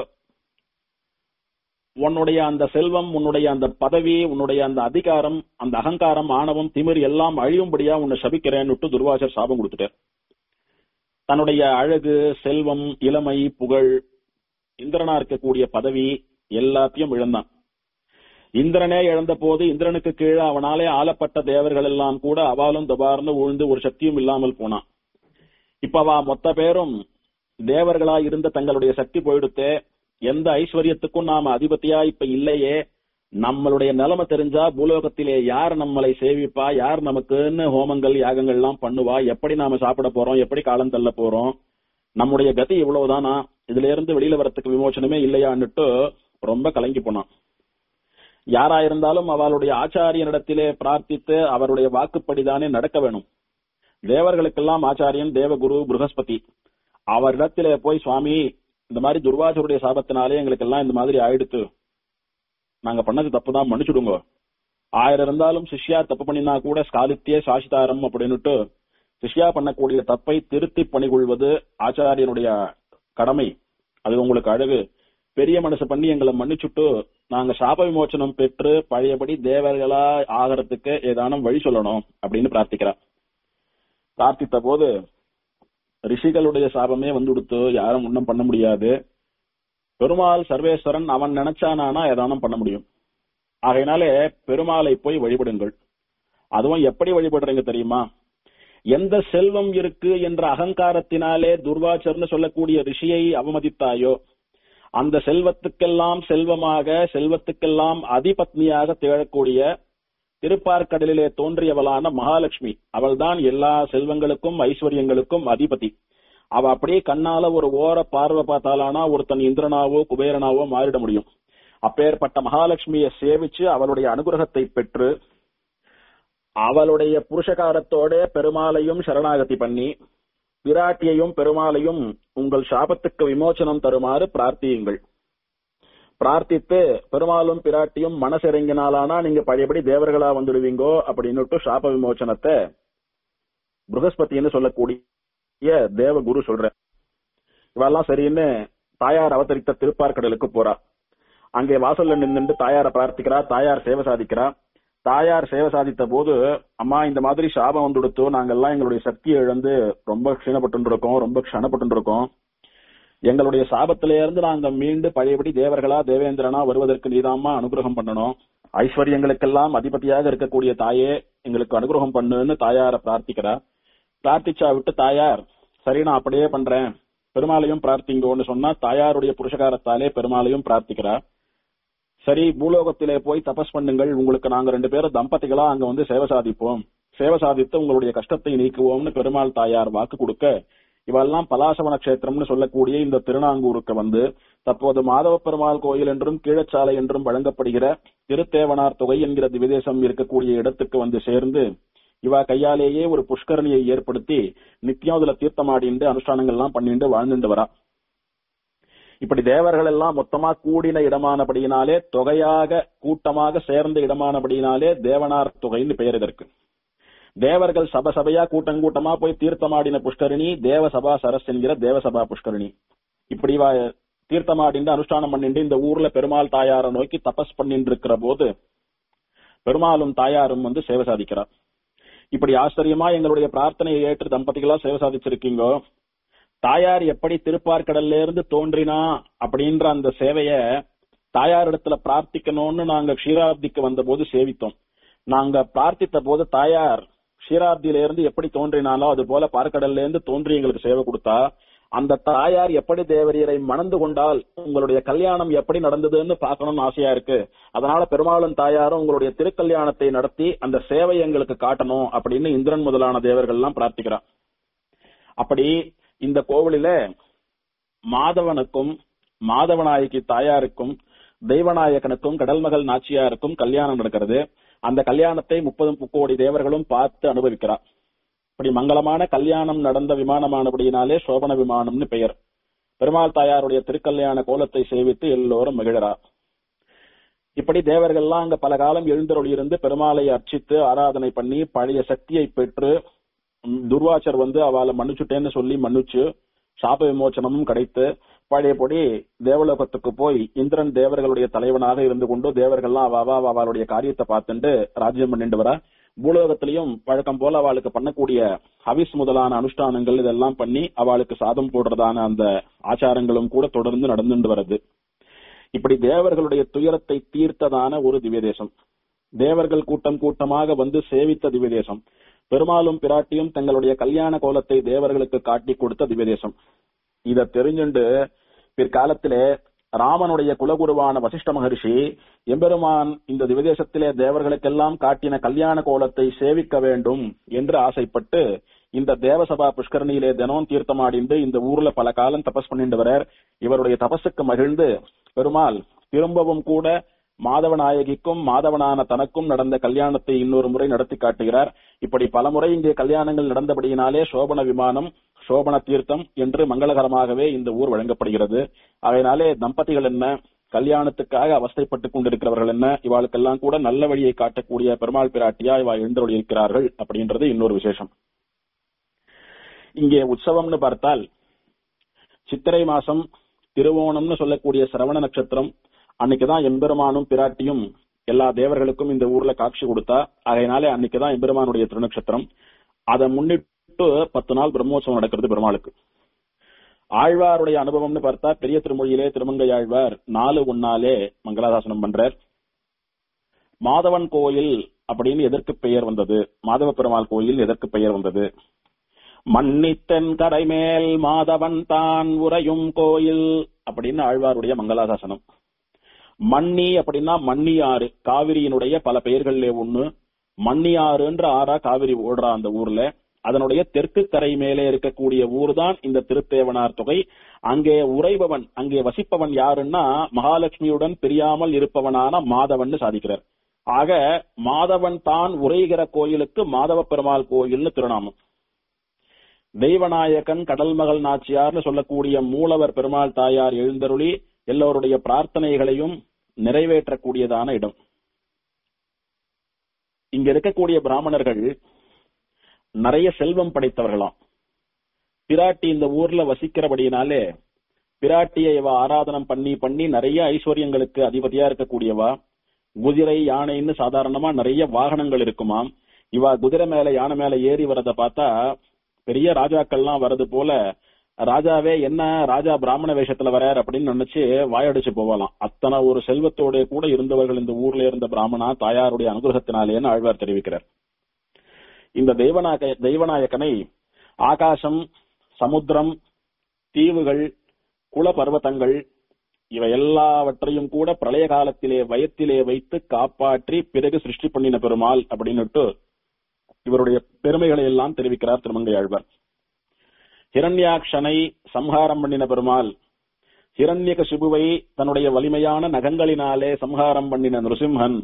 உன்னுடைய அந்த செல்வம் உன்னுடைய அந்த பதவி உன்னுடைய அந்த அதிகாரம் அந்த அகங்காரம் ஆணவம் திமிர் எல்லாம் அழியும்படியா உன்னை சபிக்கிறேன்னுட்டு துர்வாசர் சாபம் கொடுத்துட்டார் தன்னுடைய அழகு செல்வம் இளமை புகழ் இந்திரனா இருக்கக்கூடிய பதவி எல்லாத்தையும் இழந்தான் இந்திரனே இழந்த போது இந்திரனுக்கு கீழே அவனாலே ஆளப்பட்ட தேவர்கள் எல்லாம் கூட அவாலும் தபார்னு உழுந்து ஒரு சக்தியும் இல்லாமல் போனான் இப்ப அவ மொத்த பேரும் தேவர்களா இருந்த தங்களுடைய சக்தி போயிடுத்தே எந்த ஐஸ்வர்யத்துக்கும் நாம அதிபதியா இப்ப இல்லையே நம்மளுடைய நிலைமை தெரிஞ்சா பூலோகத்திலே யார் நம்மளை சேவிப்பா யார் நமக்குன்னு ஹோமங்கள் யாகங்கள் எல்லாம் பண்ணுவா எப்படி நாம சாப்பிட போறோம் எப்படி காலம் தள்ள போறோம் நம்முடைய கதி இவ்வளவுதானா இதுல இருந்து வெளியில வரத்துக்கு விமோசனமே இல்லையான்னுட்டு ரொம்ப கலங்கி போனான் யாரா இருந்தாலும் அவளுடைய ஆச்சாரியனிடத்திலே பிரார்த்தித்து அவருடைய வாக்குப்படிதானே நடக்க வேணும் தேவர்களுக்கெல்லாம் ஆச்சாரியன் தேவகுரு புருகஸ்பதி அவரிடத்திலே போய் சுவாமி இந்த மாதிரி துர்வாசருடைய சாபத்தினாலே எங்களுக்கு எல்லாம் இந்த மாதிரி ஆயிடுத்து நாங்க பண்ணது தப்பு தான் மன்னிச்சுடுங்க ஆயிரம் இருந்தாலும் சிஷ்யா தப்பு பண்ணினா கூட ஸ்காலித்தியே சாசிதாரம் அப்படின்னுட்டு சிஷ்யா பண்ணக்கூடிய தப்பை திருத்தி பணிகொள்வது ஆச்சாரியனுடைய கடமை அது உங்களுக்கு அழகு பெரிய மனசு பண்ணி எங்களை மன்னிச்சுட்டு நாங்க சாப விமோச்சனம் பெற்று பழையபடி தேவர்களா ஆகிறதுக்கு ஏதானும் வழி சொல்லணும் அப்படின்னு பிரார்த்திக்கிறார் பிரார்த்தித்த போது ரிஷிகளுடைய சாபமே வந்து கொடுத்து யாரும் ஒன்றும் பண்ண முடியாது பெருமாள் சர்வேஸ்வரன் அவன் நினைச்சானானா ஏதானும் பண்ண முடியும் ஆகையினாலே பெருமாளை போய் வழிபடுங்கள் அதுவும் எப்படி வழிபடுறீங்க தெரியுமா எந்த செல்வம் இருக்கு என்ற அகங்காரத்தினாலே துர்வாச்சர்னு சொல்லக்கூடிய ரிஷியை அவமதித்தாயோ அந்த செல்வத்துக்கெல்லாம் செல்வமாக செல்வத்துக்கெல்லாம் அதிபத்னியாக திகழக்கூடிய திருப்பார்க்கடலிலே தோன்றியவளான மகாலட்சுமி அவள்தான் எல்லா செல்வங்களுக்கும் ஐஸ்வர்யங்களுக்கும் அதிபதி அவ அப்படியே கண்ணால ஒரு ஓர பார்வை பார்த்தாலானா ஒருத்தன் இந்திரனாவோ குபேரனாவோ மாறிட முடியும் அப்பேற்பட்ட மகாலட்சுமியை சேவிச்சு அவளுடைய அனுகிரகத்தை பெற்று அவளுடைய புருஷகாரத்தோட பெருமாளையும் சரணாகதி பண்ணி பிராட்டியையும் பெருமாளையும் உங்கள் சாபத்துக்கு விமோசனம் தருமாறு பிரார்த்தியுங்கள் பிரார்த்தித்து பெருமாளும் பிராட்டியும் மனசிறங்கினாலானா நீங்க பழையபடி தேவர்களா வந்துடுவீங்கோ அப்படின்னுட்டு சாப விமோசனத்தை புருகஸ்பதினு சொல்லக்கூடிய தேவ குரு சொல்ற இவெல்லாம் சரின்னு தாயார் அவதரித்த திருப்பார்கடலுக்கு போறா அங்கே வாசல்ல நின்னுட்டு தாயார பிரார்த்திக்கிறா தாயார் சேவை சாதிக்கிறா தாயார் சேவை சாதித்த போது அம்மா இந்த மாதிரி சாபம் வந்துடுத்தோ நாங்கெல்லாம் எங்களுடைய சக்தியை இழந்து ரொம்ப க்ஷீணப்பட்டு இருக்கோம் ரொம்ப க்ஷணப்பட்டு இருக்கோம் எங்களுடைய சாபத்தில இருந்து நாங்க மீண்டு பழையபடி தேவர்களா தேவேந்திரனா வருவதற்கு நீதாம்மா அனுகிரகம் பண்ணணும் ஐஸ்வர்யங்களுக்கெல்லாம் அதிபதியாக இருக்கக்கூடிய தாயே எங்களுக்கு அனுகிரகம் பண்ணுன்னு தாயார பிரார்த்திக்கிறா பிரார்த்திச்சா விட்டு தாயார் சரி நான் அப்படியே பண்றேன் பெருமாளையும் பிரார்த்திங்கோன்னு சொன்னா தாயாருடைய புருஷகாரத்தாலே பெருமாளையும் பிரார்த்திக்கிறா சரி பூலோகத்திலே போய் தபஸ் பண்ணுங்கள் உங்களுக்கு நாங்க ரெண்டு பேரும் தம்பதிகளா அங்க வந்து சேவை சாதிப்போம் சேவை சாதித்து உங்களுடைய கஷ்டத்தை நீக்குவோம்னு பெருமாள் தாயார் வாக்கு கொடுக்க இவெல்லாம் பலாசவன கஷேத்திரம்னு சொல்லக்கூடிய இந்த திருநாங்கூருக்கு வந்து தற்போது மாதவ பெருமாள் கோயில் என்றும் கீழச்சாலை என்றும் வழங்கப்படுகிற திருத்தேவனார் தொகை என்கிற திவிதேசம் இருக்கக்கூடிய இடத்துக்கு வந்து சேர்ந்து இவ கையாலேயே ஒரு புஷ்கரணியை ஏற்படுத்தி நித்தியம் அதுல தீர்த்தமாடிண்டு அனுஷ்டானங்கள்லாம் பண்ணிட்டு வாழ்ந்துட்டு வரா இப்படி தேவர்கள் எல்லாம் மொத்தமா கூடின இடமானபடியினாலே தொகையாக கூட்டமாக சேர்ந்த இடமானபடியினாலே தேவனார் தொகைன்னு பெயர் இதற்கு தேவர்கள் சப சபையா கூட்டம் கூட்டமா போய் தீர்த்தமாடின புஷ்கரணி தேவசபா சரஸ் என்கிற தேவசபா புஷ்கரணி இப்படி வா தீர்த்தமாடிண்டு அனுஷ்டானம் பண்ணிட்டு இந்த ஊர்ல பெருமாள் தாயாரை நோக்கி தபஸ் பண்ணிட்டு இருக்கிற போது பெருமாளும் தாயாரும் வந்து சேவை சாதிக்கிறார் இப்படி ஆச்சரியமா எங்களுடைய பிரார்த்தனையை ஏற்று தம்பதிகளா சேவை சாதிச்சிருக்கீங்கோ தாயார் எப்படி திருப்பார்கடல்ல இருந்து தோன்றினா அப்படின்ற அந்த சேவைய தாயாரிடத்துல பிரார்த்திக்கணும்னு நாங்க க்ஷீராப்திக்கு வந்த போது சேவித்தோம் நாங்க பிரார்த்தித்த போது தாயார் க்ஷீராப்தியில இருந்து எப்படி தோன்றினாலோ அது போல பார்க்கடல்ல இருந்து தோன்றி எங்களுக்கு சேவை கொடுத்தா அந்த தாயார் எப்படி தேவரியரை மணந்து கொண்டால் உங்களுடைய கல்யாணம் எப்படி நடந்ததுன்னு பார்க்கணும்னு ஆசையா இருக்கு அதனால பெருமாளும் தாயாரும் உங்களுடைய திருக்கல்யாணத்தை நடத்தி அந்த சேவை எங்களுக்கு காட்டணும் அப்படின்னு இந்திரன் முதலான தேவர்கள் எல்லாம் பிரார்த்திக்கிறார் அப்படி இந்த கோவிலில மாதவனுக்கும் மாதவநாயகி தாயாருக்கும் தெய்வநாயகனுக்கும் கடல்மகள் நாச்சியாருக்கும் கல்யாணம் நடக்கிறது அந்த கல்யாணத்தை முப்பது முக்கோடி தேவர்களும் பார்த்து அனுபவிக்கிறார் இப்படி மங்களமான கல்யாணம் நடந்த விமானமானபடியினாலே சோபன விமானம்னு பெயர் பெருமாள் தாயாருடைய திருக்கல்யாண கோலத்தை சேவித்து எல்லோரும் மகிழறார் இப்படி தேவர்கள்லாம் அங்க பல காலம் எழுந்தருள் இருந்து பெருமாளை அர்ச்சித்து ஆராதனை பண்ணி பழைய சக்தியை பெற்று துர்வாச்சர் வந்து அவளை மன்னிச்சுட்டேன்னு சொல்லி மன்னிச்சு சாப விமோச்சனமும் கிடைத்து பழையபடி தேவலோகத்துக்கு போய் இந்திரன் தேவர்களுடைய தலைவனாக இருந்து கொண்டு தேவர்கள்லாம் அவ அவளுடைய காரியத்தை பார்த்துட்டு ராஜ்யம் பண்ணிட்டு வர பூலோகத்திலையும் வழக்கம் போல அவளுக்கு பண்ணக்கூடிய ஹவிஸ் முதலான அனுஷ்டானங்கள் இதெல்லாம் பண்ணி அவளுக்கு சாதம் போடுறதான அந்த ஆச்சாரங்களும் கூட தொடர்ந்து நடந்துட்டு வருது இப்படி தேவர்களுடைய துயரத்தை தீர்த்ததான ஒரு திவ்யதேசம் தேவர்கள் கூட்டம் கூட்டமாக வந்து சேவித்த திவ்யதேசம் பெருமாளும் பிராட்டியும் தங்களுடைய கல்யாண கோலத்தை தேவர்களுக்கு காட்டி கொடுத்த திவ்யதேசம் இத தெரிஞ்சுண்டு பிற்காலத்திலே ராமனுடைய குலகுருவான வசிஷ்ட மகர்ஷி எம்பெருமான் இந்த திவதேசத்திலே தேவர்களுக்கெல்லாம் காட்டின கல்யாண கோலத்தை சேவிக்க வேண்டும் என்று ஆசைப்பட்டு இந்த தேவசபா புஷ்கரணியிலே தினம் தீர்த்தமாடிந்து இந்த ஊர்ல பல காலம் தபஸ் பண்ணிட்டு வரார் இவருடைய தபஸுக்கு மகிழ்ந்து பெருமாள் திரும்பவும் கூட மாதவநாயகிக்கும் மாதவனான தனக்கும் நடந்த கல்யாணத்தை இன்னொரு முறை நடத்தி காட்டுகிறார் இப்படி பல முறை இங்கே கல்யாணங்கள் நடந்தபடியினாலே சோபன விமானம் சோபன தீர்த்தம் என்று மங்களகரமாகவே இந்த ஊர் வழங்கப்படுகிறது அதனாலே தம்பதிகள் என்ன கல்யாணத்துக்காக அவஸ்தைப்பட்டுக் கொண்டிருக்கிறவர்கள் என்ன இவாளுக்கெல்லாம் கூட நல்ல வழியை காட்டக்கூடிய பெருமாள் பிராட்டியா இவா எழுந்தருள் இருக்கிறார்கள் அப்படின்றது இன்னொரு விசேஷம் இங்கே உற்சவம்னு பார்த்தால் சித்திரை மாசம் திருவோணம்னு சொல்லக்கூடிய சிரவண நட்சத்திரம் அன்னைக்குதான் எம்பெருமானும் பிராட்டியும் எல்லா தேவர்களுக்கும் இந்த ஊர்ல காட்சி கொடுத்தா அதனாலே அன்னைக்குதான் எம்பெருமானுடைய திருநட்சத்திரம் அதை முன்னிட்டு பத்து நாள் பிரம்மோற்சவம் நடக்கிறது பெருமாளுக்கு ஆழ்வாருடைய அனுபவம்னு பார்த்தா பெரிய திருமொழியிலே திருமங்கை ஆழ்வார் நாலு ஒன்னாலே மங்களாதாசனம் பண்றார் மாதவன் கோயில் அப்படின்னு எதற்கு பெயர் வந்தது மாதவ பெருமாள் கோயில் எதற்கு பெயர் வந்தது மன்னித்தன் கரைமேல் மாதவன் தான் உறையும் கோயில் அப்படின்னு ஆழ்வாருடைய மங்களாசாசனம் மன்னி அப்படின்னா மன்னி ஆறு காவிரியினுடைய பல பெயர்கள்ல ஒண்ணு மண்ணியாறுன்ற ஆறா காவிரி ஓடுறா அந்த ஊர்ல அதனுடைய தெற்கு கரை மேலே இருக்கக்கூடிய ஊர் தான் இந்த திருத்தேவனார் தொகை அங்கே உறைபவன் அங்கே வசிப்பவன் யாருன்னா மகாலட்சுமியுடன் பிரியாமல் இருப்பவனான மாதவன் சாதிக்கிறார் ஆக மாதவன் தான் உரைகிற கோயிலுக்கு மாதவ பெருமாள் கோயில்னு திருநாமம் தெய்வநாயகன் கடல்மகள் நாச்சியார்னு சொல்லக்கூடிய மூலவர் பெருமாள் தாயார் எழுந்தருளி எல்லோருடைய பிரார்த்தனைகளையும் நிறைவேற்றக்கூடியதான இடம் இங்க இருக்கக்கூடிய பிராமணர்கள் நிறைய செல்வம் படைத்தவர்களாம் பிராட்டி இந்த ஊர்ல வசிக்கிறபடியினாலே பிராட்டியை இவ ஆராதனம் பண்ணி பண்ணி நிறைய ஐஸ்வர்யங்களுக்கு அதிபதியா இருக்கக்கூடியவா குதிரை யானைன்னு சாதாரணமா நிறைய வாகனங்கள் இருக்குமாம் இவ குதிரை மேல யானை மேல ஏறி வரத பார்த்தா பெரிய ராஜாக்கள்லாம் வர்றது போல ராஜாவே என்ன ராஜா பிராமண வேஷத்துல வரார் அப்படின்னு நினைச்சு வாயடிச்சு போகலாம் அத்தனை ஒரு செல்வத்தோட கூட இருந்தவர்கள் இந்த ஊர்ல இருந்த பிராமணா தாயாருடைய அனுகிரகத்தினாலேன்னு ஆழ்வார் தெரிவிக்கிறார் இந்த தெய்வநாயக தெய்வநாயகனை ஆகாசம் சமுத்திரம் தீவுகள் குல பர்வதங்கள் இவை எல்லாவற்றையும் கூட பிரளய காலத்திலே வயத்திலே வைத்து காப்பாற்றி பிறகு சிருஷ்டி பண்ணின பெருமாள் அப்படின்னுட்டு இவருடைய பெருமைகளை எல்லாம் தெரிவிக்கிறார் திருமங்கை ஆழ்வார் ஹிரண்யாக்ஷனை சம்ஹாரம் பண்ணின பெருமாள் ஹிரண்யக சிபுவை தன்னுடைய வலிமையான நகங்களினாலே சம்ஹாரம் பண்ணின நிருசிம்ஹன்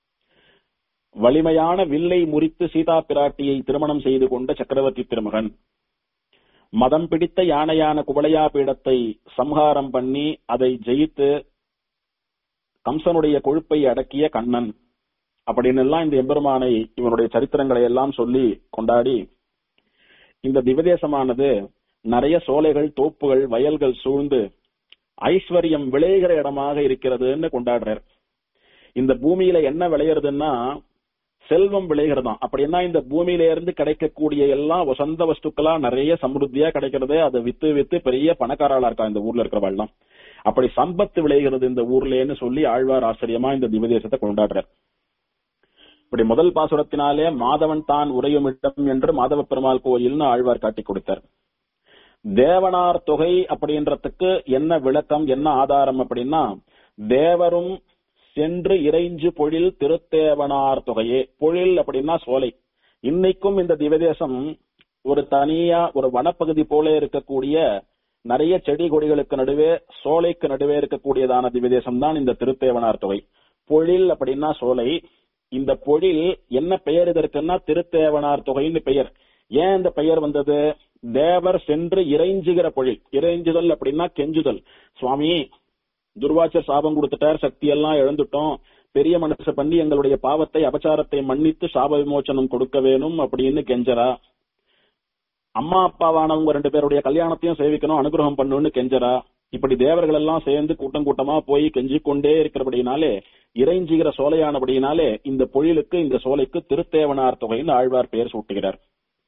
வலிமையான வில்லை முறித்து சீதா பிராட்டியை திருமணம் செய்து கொண்ட சக்கரவர்த்தி திருமகன் மதம் பிடித்த யானையான குவளையா பீடத்தை சம்ஹாரம் பண்ணி அதை ஜெயித்து கம்சனுடைய கொழுப்பை அடக்கிய கண்ணன் அப்படின்னு எல்லாம் இந்த எம்பெருமானை இவனுடைய சரித்திரங்களை எல்லாம் சொல்லி கொண்டாடி இந்த திவதேசமானது நிறைய சோலைகள் தோப்புகள் வயல்கள் சூழ்ந்து ஐஸ்வர்யம் விளைகிற இடமாக இருக்கிறதுன்னு கொண்டாடுறார் இந்த பூமியில என்ன விளையிறதுன்னா செல்வம் விளைகிறதாம் அப்படின்னா இந்த பூமியில இருந்து கிடைக்கக்கூடிய எல்லாம் வசந்த வஸ்துக்களா நிறைய சமிருத்தியா கிடைக்கிறது அதை வித்து வித்து பெரிய பணக்காராளா இருக்கா இந்த ஊர்ல இருக்கிறவெல்லாம் அப்படி சம்பத்து விளைகிறது இந்த ஊர்லன்னு சொல்லி ஆழ்வார் ஆச்சரியமா இந்த திவதேசத்தை கொண்டாடுறார் இப்படி முதல் பாசுரத்தினாலே மாதவன் தான் உரையும் இடம் என்று மாதவ பெருமாள் கோயில்னு ஆழ்வார் காட்டி கொடுத்தார் தேவனார் தொகை அப்படின்றதுக்கு என்ன விளக்கம் என்ன ஆதாரம் அப்படின்னா தேவரும் சென்று இறைஞ்சு பொழில் திருத்தேவனார் தொகையே பொழில் அப்படின்னா சோலை இன்னைக்கும் இந்த திவதேசம் ஒரு தனியா ஒரு வனப்பகுதி போல இருக்கக்கூடிய நிறைய செடி கொடிகளுக்கு நடுவே சோலைக்கு நடுவே இருக்கக்கூடியதான திவதேசம் தான் இந்த திருத்தேவனார் தொகை பொழில் அப்படின்னா சோலை இந்த பொழில் என்ன பெயர் இதற்குன்னா திருத்தேவனார் தொகைன்னு பெயர் ஏன் இந்த பெயர் வந்தது தேவர் சென்று இறைஞ்சுகிற பொழில் இறைஞ்சுதல் அப்படின்னா கெஞ்சுதல் சுவாமி துர்வாச்சர் சாபம் கொடுத்துட்டார் சக்தி எல்லாம் இழந்துட்டோம் பெரிய மனசு பண்ணி எங்களுடைய பாவத்தை அபச்சாரத்தை மன்னித்து சாப விமோச்சனம் கொடுக்க வேணும் அப்படின்னு கெஞ்சரா அம்மா அப்பாவானவங்க ரெண்டு பேருடைய கல்யாணத்தையும் சேவிக்கணும் அனுகிரகம் பண்ணுன்னு கெஞ்சரா இப்படி தேவர்கள் எல்லாம் சேர்ந்து கூட்டம் கூட்டமா போய் கெஞ்சி கொண்டே இருக்கிறபடினாலே இறைஞ்சுகிற சோலையானபடியினாலே இந்த பொழிலுக்கு இந்த சோலைக்கு திருத்தேவனார் தொகைன்னு ஆழ்வார் பெயர் சூட்டுகிறார்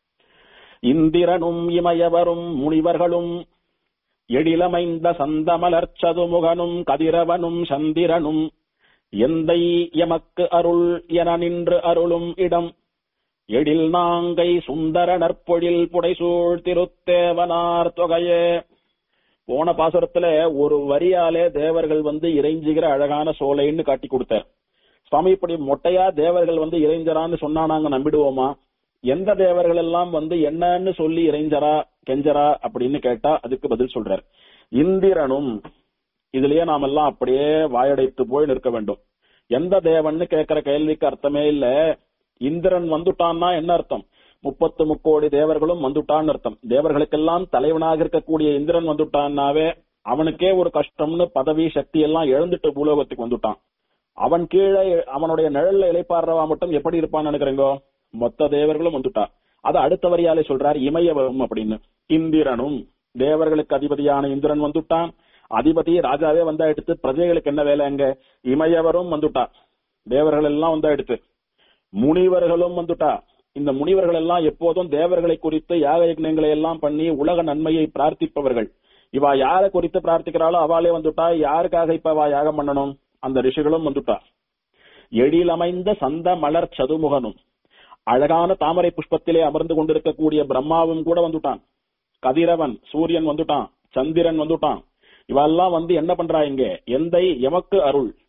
இந்திரனும் இமயவரும் முனிவர்களும் எழிலமைந்த சந்தமலர் சதுமுகனும் கதிரவனும் சந்திரனும் எந்தை எமக்கு அருள் என நின்று அருளும் இடம் எழில் நாங்கை சுந்தர நற்பொழில் புடைசூழ் திருத்தேவனார் தொகையே போன பாசுரத்துல ஒரு வரியாலே தேவர்கள் வந்து இறைஞ்சுகிற அழகான சோலைன்னு காட்டி கொடுத்தார் சுவாமி இப்படி மொட்டையா தேவர்கள் வந்து இறைஞ்சரான்னு சொன்னா நாங்க நம்பிடுவோமா எந்த தேவர்கள் எல்லாம் வந்து என்னன்னு சொல்லி இறைஞ்சரா கெஞ்சரா அப்படின்னு கேட்டா அதுக்கு பதில் சொல்றார் இந்திரனும் இதுலயே நாம எல்லாம் அப்படியே வாயடைத்து போய் நிற்க வேண்டும் எந்த தேவன்னு கேட்கிற கேள்விக்கு அர்த்தமே இல்ல இந்திரன் வந்துட்டான்னா என்ன அர்த்தம் முப்பத்து முக்கோடி தேவர்களும் வந்துட்டான்னு அர்த்தம் தேவர்களுக்கெல்லாம் தலைவனாக இருக்கக்கூடிய இந்திரன் வந்துட்டான்னாவே அவனுக்கே ஒரு கஷ்டம்னு பதவி சக்தி எல்லாம் இழந்துட்டு பூலோகத்துக்கு வந்துட்டான் அவன் கீழே அவனுடைய நிழல்ல இலைப்பாடுறவா மட்டும் எப்படி இருப்பான்னு நினைக்கிறீங்கோ மொத்த தேவர்களும் வந்துட்டா அது அடுத்த வரியாலே சொல்றார் இமயவரும் அப்படின்னு இந்திரனும் தேவர்களுக்கு அதிபதியான இந்திரன் வந்துட்டான் அதிபதி ராஜாவே வந்தா எடுத்து பிரஜைகளுக்கு என்ன வேலை அங்க இமயவரும் வந்துட்டா தேவர்கள் எல்லாம் வந்தா எடுத்து முனிவர்களும் வந்துட்டா இந்த முனிவர்கள் எல்லாம் எப்போதும் தேவர்களை குறித்து யாக யஜ்னங்களை எல்லாம் பண்ணி உலக நன்மையை பிரார்த்திப்பவர்கள் இவா யாரை குறித்து பிரார்த்திக்கிறாளோ அவளே வந்துட்டா யாருக்காக இப்ப அவ யாகம் பண்ணணும் அந்த ரிஷிகளும் வந்துட்டா எழிலமைந்த சந்த மலர் சதுமுகனும் அழகான தாமரை புஷ்பத்திலே அமர்ந்து கொண்டிருக்கக்கூடிய பிரம்மாவும் கூட வந்துட்டான் கதிரவன் சூரியன் வந்துட்டான் சந்திரன் வந்துட்டான் இவெல்லாம் வந்து என்ன பண்றா இங்க எந்தை எமக்கு அருள்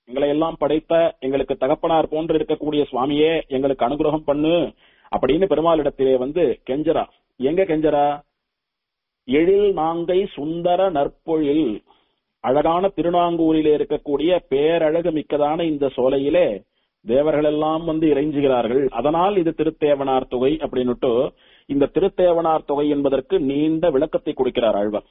எங்களை எல்லாம் படைத்த எங்களுக்கு தகப்பனார் போன்று இருக்கக்கூடிய சுவாமியே எங்களுக்கு அனுகிரகம் பண்ணு அப்படின்னு பெருமாளிடத்திலே வந்து கெஞ்சரா எங்க கெஞ்சரா எழில் நாங்கை சுந்தர நற்பொழில் அழகான திருநாங்கூரிலே இருக்கக்கூடிய பேரழகு மிக்கதான இந்த சோலையிலே தேவர்கள் எல்லாம் வந்து இறைஞ்சுகிறார்கள் அதனால் இது திருத்தேவனார் தொகை அப்படின்னுட்டு இந்த திருத்தேவனார் தொகை என்பதற்கு நீண்ட விளக்கத்தை கொடுக்கிறார் ஆழ்வார்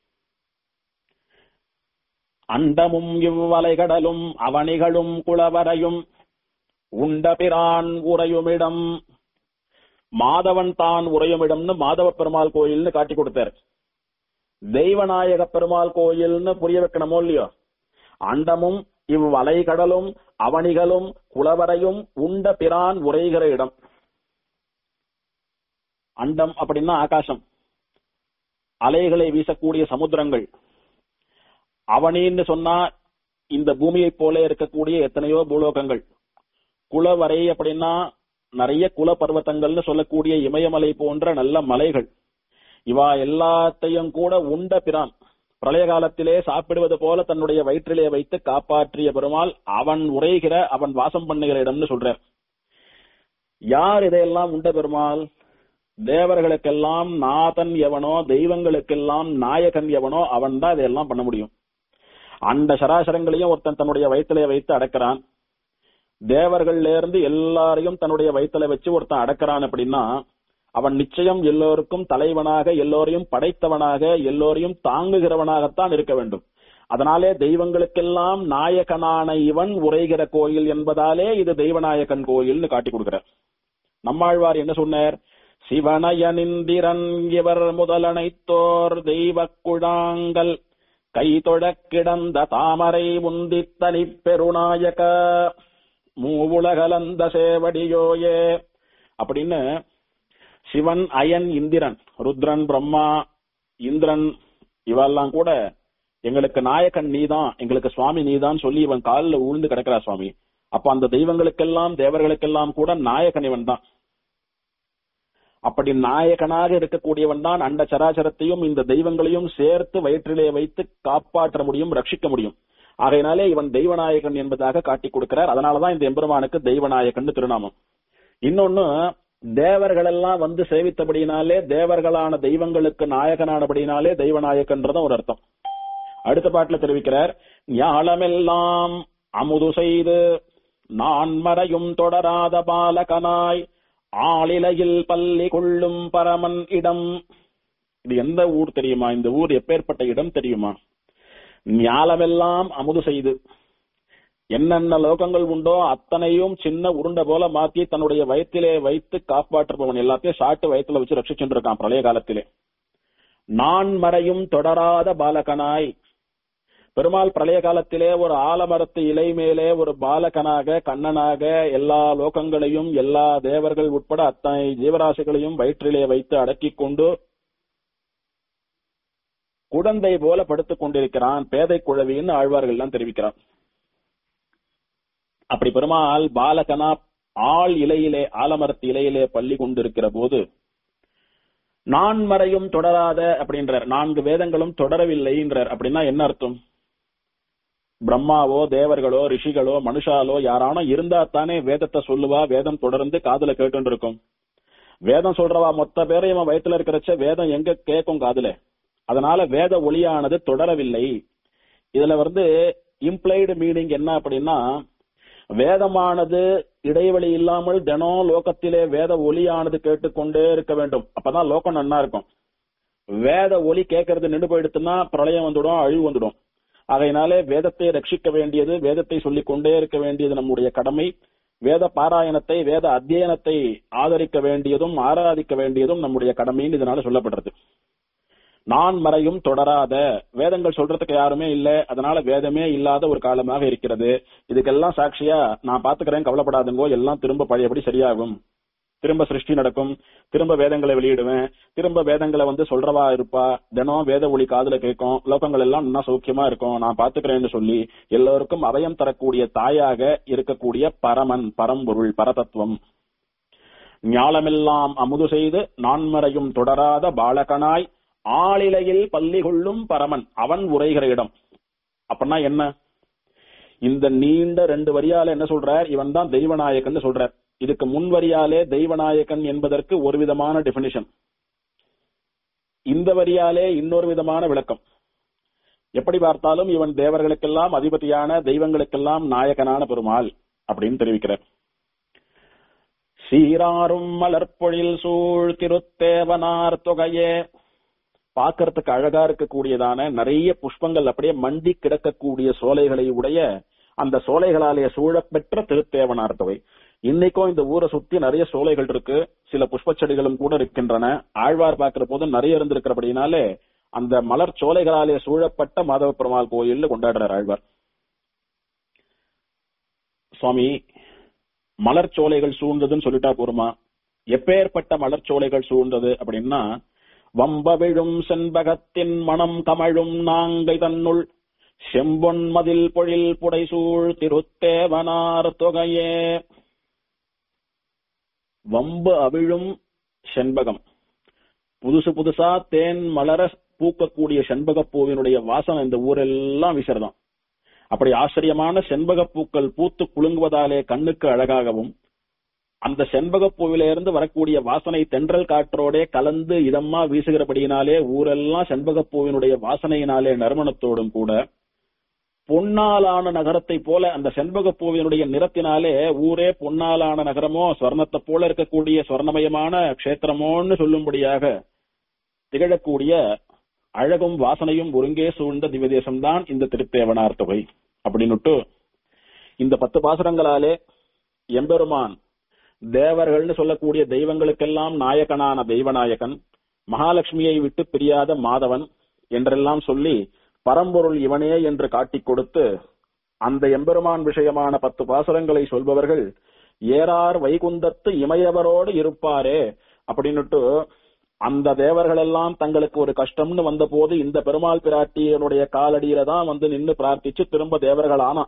அண்டமும் இவ்வலைகடலும் அவனிகளும் குளவரையும் உண்ட பிரான் உறையுமிடம் மாதவன் தான் உறையுமிடம்னு மாதவ பெருமாள் கோயில்னு காட்டி கொடுத்தார் தெய்வநாயக பெருமாள் கோயில்னு புரிய வைக்கணுமோ இல்லையோ அண்டமும் இவ்வலைகடலும் அவனிகளும் குளவரையும் உண்ட பிரான் உரைகிற இடம் அண்டம் அப்படின்னா ஆகாசம் அலைகளை வீசக்கூடிய சமுத்திரங்கள் அவனின்னு சொன்னா இந்த பூமியைப் போல இருக்கக்கூடிய எத்தனையோ பூலோகங்கள் குளவரை அப்படின்னா நிறைய குல பர்வத்தங்கள்னு சொல்லக்கூடிய இமயமலை போன்ற நல்ல மலைகள் இவா எல்லாத்தையும் கூட உண்ட பிரான் பிரளய காலத்திலே சாப்பிடுவது போல தன்னுடைய வயிற்றிலே வைத்து காப்பாற்றிய பெருமாள் அவன் உரைகிற அவன் வாசம் பண்ணுகிற இடம்னு சொல்றார் யார் இதையெல்லாம் உண்ட பெருமாள் தேவர்களுக்கெல்லாம் நாதன் எவனோ தெய்வங்களுக்கெல்லாம் நாயகன் எவனோ அவன் தான் இதையெல்லாம் பண்ண முடியும் அந்த சராசரங்களையும் ஒருத்தன் தன்னுடைய வயிற்றிலே வைத்து அடக்கிறான் தேவர்கள்ல இருந்து எல்லாரையும் தன்னுடைய வயிற்றுல வச்சு ஒருத்தன் அடக்கிறான் அப்படின்னா அவன் நிச்சயம் எல்லோருக்கும் தலைவனாக எல்லோரையும் படைத்தவனாக எல்லோரையும் தாங்குகிறவனாகத்தான் இருக்க வேண்டும் அதனாலே தெய்வங்களுக்கெல்லாம் நாயகனான இவன் உரைகிற கோயில் என்பதாலே இது தெய்வநாயகன் கோயில்னு காட்டி கொடுக்கிறார் நம்மாழ்வார் என்ன சொன்னார் சிவனயனிந்திரன் இவர் முதலனைத்தோர் தெய்வ குழாங்கள் கை தொழக் கிடந்த தாமரை முந்தித்தனி பெருநாயக மூவுலகலந்த சேவடியோயே அப்படின்னு சிவன் அயன் இந்திரன் ருத்ரன் பிரம்மா இந்திரன் இவெல்லாம் கூட எங்களுக்கு நாயகன் நீதான் எங்களுக்கு சுவாமி நீதான் சொல்லி இவன் காலில் உழுந்து கிடக்கிறா சுவாமி அப்ப அந்த தெய்வங்களுக்கெல்லாம் தேவர்களுக்கெல்லாம் கூட நாயகன் இவன் தான் அப்படி நாயகனாக இருக்கக்கூடியவன் தான் அண்ட சராசரத்தையும் இந்த தெய்வங்களையும் சேர்த்து வயிற்றிலே வைத்து காப்பாற்ற முடியும் ரட்சிக்க முடியும் ஆகையினாலே இவன் தெய்வநாயகன் என்பதாக காட்டி கொடுக்கிறார் அதனாலதான் இந்த எம்பெருமானுக்கு தெய்வநாயகன் திருநாமம் இன்னொன்னு தேவர்கள் எல்லாம் வந்து சேவித்தபடியினாலே தேவர்களான தெய்வங்களுக்கு நாயகனானபடினாலே தெய்வநாயகன்றதும் ஒரு அர்த்தம் அடுத்த பாட்டுல தெரிவிக்கிறார் ஞாலமெல்லாம் அமுது செய்து நான் மறையும் தொடராத பாலகனாய் ஆளிலையில் பள்ளி கொள்ளும் பரமன் இடம் இது எந்த ஊர் தெரியுமா இந்த ஊர் எப்பேற்பட்ட இடம் தெரியுமா ஞாலமெல்லாம் அமுது செய்து என்னென்ன லோகங்கள் உண்டோ அத்தனையும் சின்ன உருண்டை போல மாத்தி தன்னுடைய வயத்திலே வைத்து காப்பாற்றுபவன் எல்லாத்தையும் சாட்டு வயத்துல வச்சு ரட்சிச்சுட்டு இருக்கான் பிரளய காலத்திலே நான் மறையும் தொடராத பாலகனாய் பெருமாள் பிரளய காலத்திலே ஒரு ஆலமரத்து இலை மேலே ஒரு பாலகனாக கண்ணனாக எல்லா லோகங்களையும் எல்லா தேவர்கள் உட்பட அத்தனை ஜீவராசிகளையும் வயிற்றிலே வைத்து அடக்கிக் கொண்டு குழந்தை போல படுத்துக் கொண்டிருக்கிறான் பேதை குழவின்னு ஆழ்வார்கள் எல்லாம் தெரிவிக்கிறான் அப்படி பெருமாள் பாலகனா ஆள் இலையிலே ஆலமரத்து இலையிலே பள்ளி கொண்டிருக்கிற போது நான் மறையும் தொடராத அப்படின்றார் நான்கு வேதங்களும் தொடரவில்லைன்றார் அப்படின்னா என்ன அர்த்தம் பிரம்மாவோ தேவர்களோ ரிஷிகளோ மனுஷாலோ யாரானோ இருந்தா தானே வேதத்தை சொல்லுவா வேதம் தொடர்ந்து காதுல கேட்டு இருக்கும் வேதம் சொல்றவா மொத்த பேரையும் அவன் வயிற்றுல இருக்கிறச்ச வேதம் எங்க கேட்கும் காதுல அதனால வேத ஒளியானது தொடரவில்லை இதுல வந்து இம்ப்ளைடு மீனிங் என்ன அப்படின்னா வேதமானது இடைவெளி இல்லாமல் தினம் லோகத்திலே வேத ஒலியானது கேட்டுக்கொண்டே இருக்க வேண்டும் அப்பதான் லோகம் நன்னா இருக்கும் வேத ஒலி கேட்கறது நின்று போயிடுத்துன்னா பிரளயம் வந்துடும் அழிவு வந்துடும் ஆகையினாலே வேதத்தை ரட்சிக்க வேண்டியது வேதத்தை சொல்லிக் கொண்டே இருக்க வேண்டியது நம்முடைய கடமை வேத பாராயணத்தை வேத அத்தியனத்தை ஆதரிக்க வேண்டியதும் ஆராதிக்க வேண்டியதும் நம்முடைய கடமைன்னு இதனால சொல்லப்படுறது நான் மறையும் தொடராத வேதங்கள் சொல்றதுக்கு யாருமே இல்ல அதனால வேதமே இல்லாத ஒரு காலமாக இருக்கிறது இதுக்கெல்லாம் சாட்சியா நான் பாத்துக்கிறேன் கவலைப்படாதுங்கோ எல்லாம் திரும்ப பழையபடி சரியாகும் திரும்ப சிருஷ்டி நடக்கும் திரும்ப வேதங்களை வெளியிடுவேன் திரும்ப வேதங்களை வந்து சொல்றவா இருப்பா தினம் வேத ஒளி காதுல கேட்கும் லோகங்கள் எல்லாம் நல்லா சௌக்கியமா இருக்கும் நான் பாத்துக்கிறேன்னு சொல்லி எல்லோருக்கும் அபயம் தரக்கூடிய தாயாக இருக்கக்கூடிய பரமன் பரம்பொருள் பரதத்துவம் ஞாலமெல்லாம் அமுது செய்து நான்மறையும் தொடராத பாலகனாய் ஆளிலையில் பள்ளி கொள்ளும் பரமன் அவன் உரைகிற இடம் அப்படின்னா என்ன இந்த நீண்ட ரெண்டு வரியால என்ன சொல்றார் இவன் தான் தெய்வநாயகன் சொல்றார் இதுக்கு முன் வரியாலே தெய்வநாயகன் என்பதற்கு ஒரு விதமான டெபினிஷன் இந்த வரியாலே இன்னொரு விதமான விளக்கம் எப்படி பார்த்தாலும் இவன் தேவர்களுக்கெல்லாம் அதிபதியான தெய்வங்களுக்கெல்லாம் நாயகனான பெருமாள் அப்படின்னு தெரிவிக்கிறார் சீராரும் மலர்பொழில் சூழ் திருத்தேவனார் தொகையே பார்க்கறதுக்கு அழகா இருக்கக்கூடியதான நிறைய புஷ்பங்கள் அப்படியே மண்டி கிடக்கக்கூடிய சோலைகளை உடைய அந்த சோலைகளாலே சூழப்பெற்ற திருத்தேவனார் தொகை இன்னைக்கும் இந்த ஊரை சுத்தி நிறைய சோலைகள் இருக்கு சில புஷ்ப செடிகளும் கூட இருக்கின்றன ஆழ்வார் பார்க்கிற போது நிறைய இருந்திருக்கிறபடினாலே அந்த மலர் சோலைகளாலே சூழப்பட்ட மாதவ பெருமாள் கோயில்ல கொண்டாடுறார் ஆழ்வார் சுவாமி மலர் சோலைகள் சூழ்ந்ததுன்னு சொல்லிட்டா போருமா எப்பேற்பட்ட மலர் சோலைகள் சூழ்ந்தது அப்படின்னா வம்ப விழும் செண்பகத்தின் மனம் கமழும் நாங்கை தன்னுள் செம்பொன் மதில் பொழில் புடைசூழ் திருத்தேவனார் தொகையே வம்பு அவிழும் செண்பகம் புதுசு புதுசா தேன் மலர பூக்கக்கூடிய செண்பக பூவினுடைய வாசனை இந்த ஊரெல்லாம் வீசுறதாம் அப்படி ஆச்சரியமான செண்பக பூக்கள் பூத்து குலுங்குவதாலே கண்ணுக்கு அழகாகவும் அந்த செண்பக பூவிலிருந்து வரக்கூடிய வாசனை தென்றல் காற்றோடே கலந்து இதமா வீசுகிறபடியினாலே ஊரெல்லாம் செண்பக பூவினுடைய வாசனையினாலே நறுமணத்தோடும் கூட பொன்னாலான நகரத்தை போல அந்த செண்பக பூவினுடைய நிறத்தினாலே ஊரே பொன்னாலான நகரமோ ஸ்வர்ணத்தை போல இருக்கக்கூடிய ஸ்வர்ணமயமான கஷேத்திரமோன்னு சொல்லும்படியாக திகழக்கூடிய அழகும் வாசனையும் ஒருங்கே சூழ்ந்த திவ்யதேசம்தான் இந்த திருத்தேவனார் தொகை அப்படின்னுட்டு இந்த பத்து பாசுரங்களாலே எம்பெருமான் தேவர்கள்னு சொல்லக்கூடிய தெய்வங்களுக்கெல்லாம் நாயகனான தெய்வநாயகன் மகாலட்சுமியை விட்டு பிரியாத மாதவன் என்றெல்லாம் சொல்லி பரம்பொருள் இவனே என்று காட்டிக் கொடுத்து அந்த எம்பெருமான் விஷயமான பத்து பாசுரங்களை சொல்பவர்கள் ஏறார் வைகுந்தத்து இமையவரோடு இருப்பாரே அப்படின்னுட்டு அந்த தேவர்கள் எல்லாம் தங்களுக்கு ஒரு கஷ்டம்னு வந்த போது இந்த பெருமாள் பிராட்டியனுடைய காலடியில தான் வந்து நின்னு பிரார்த்திச்சு திரும்ப தேவர்கள் ஆனா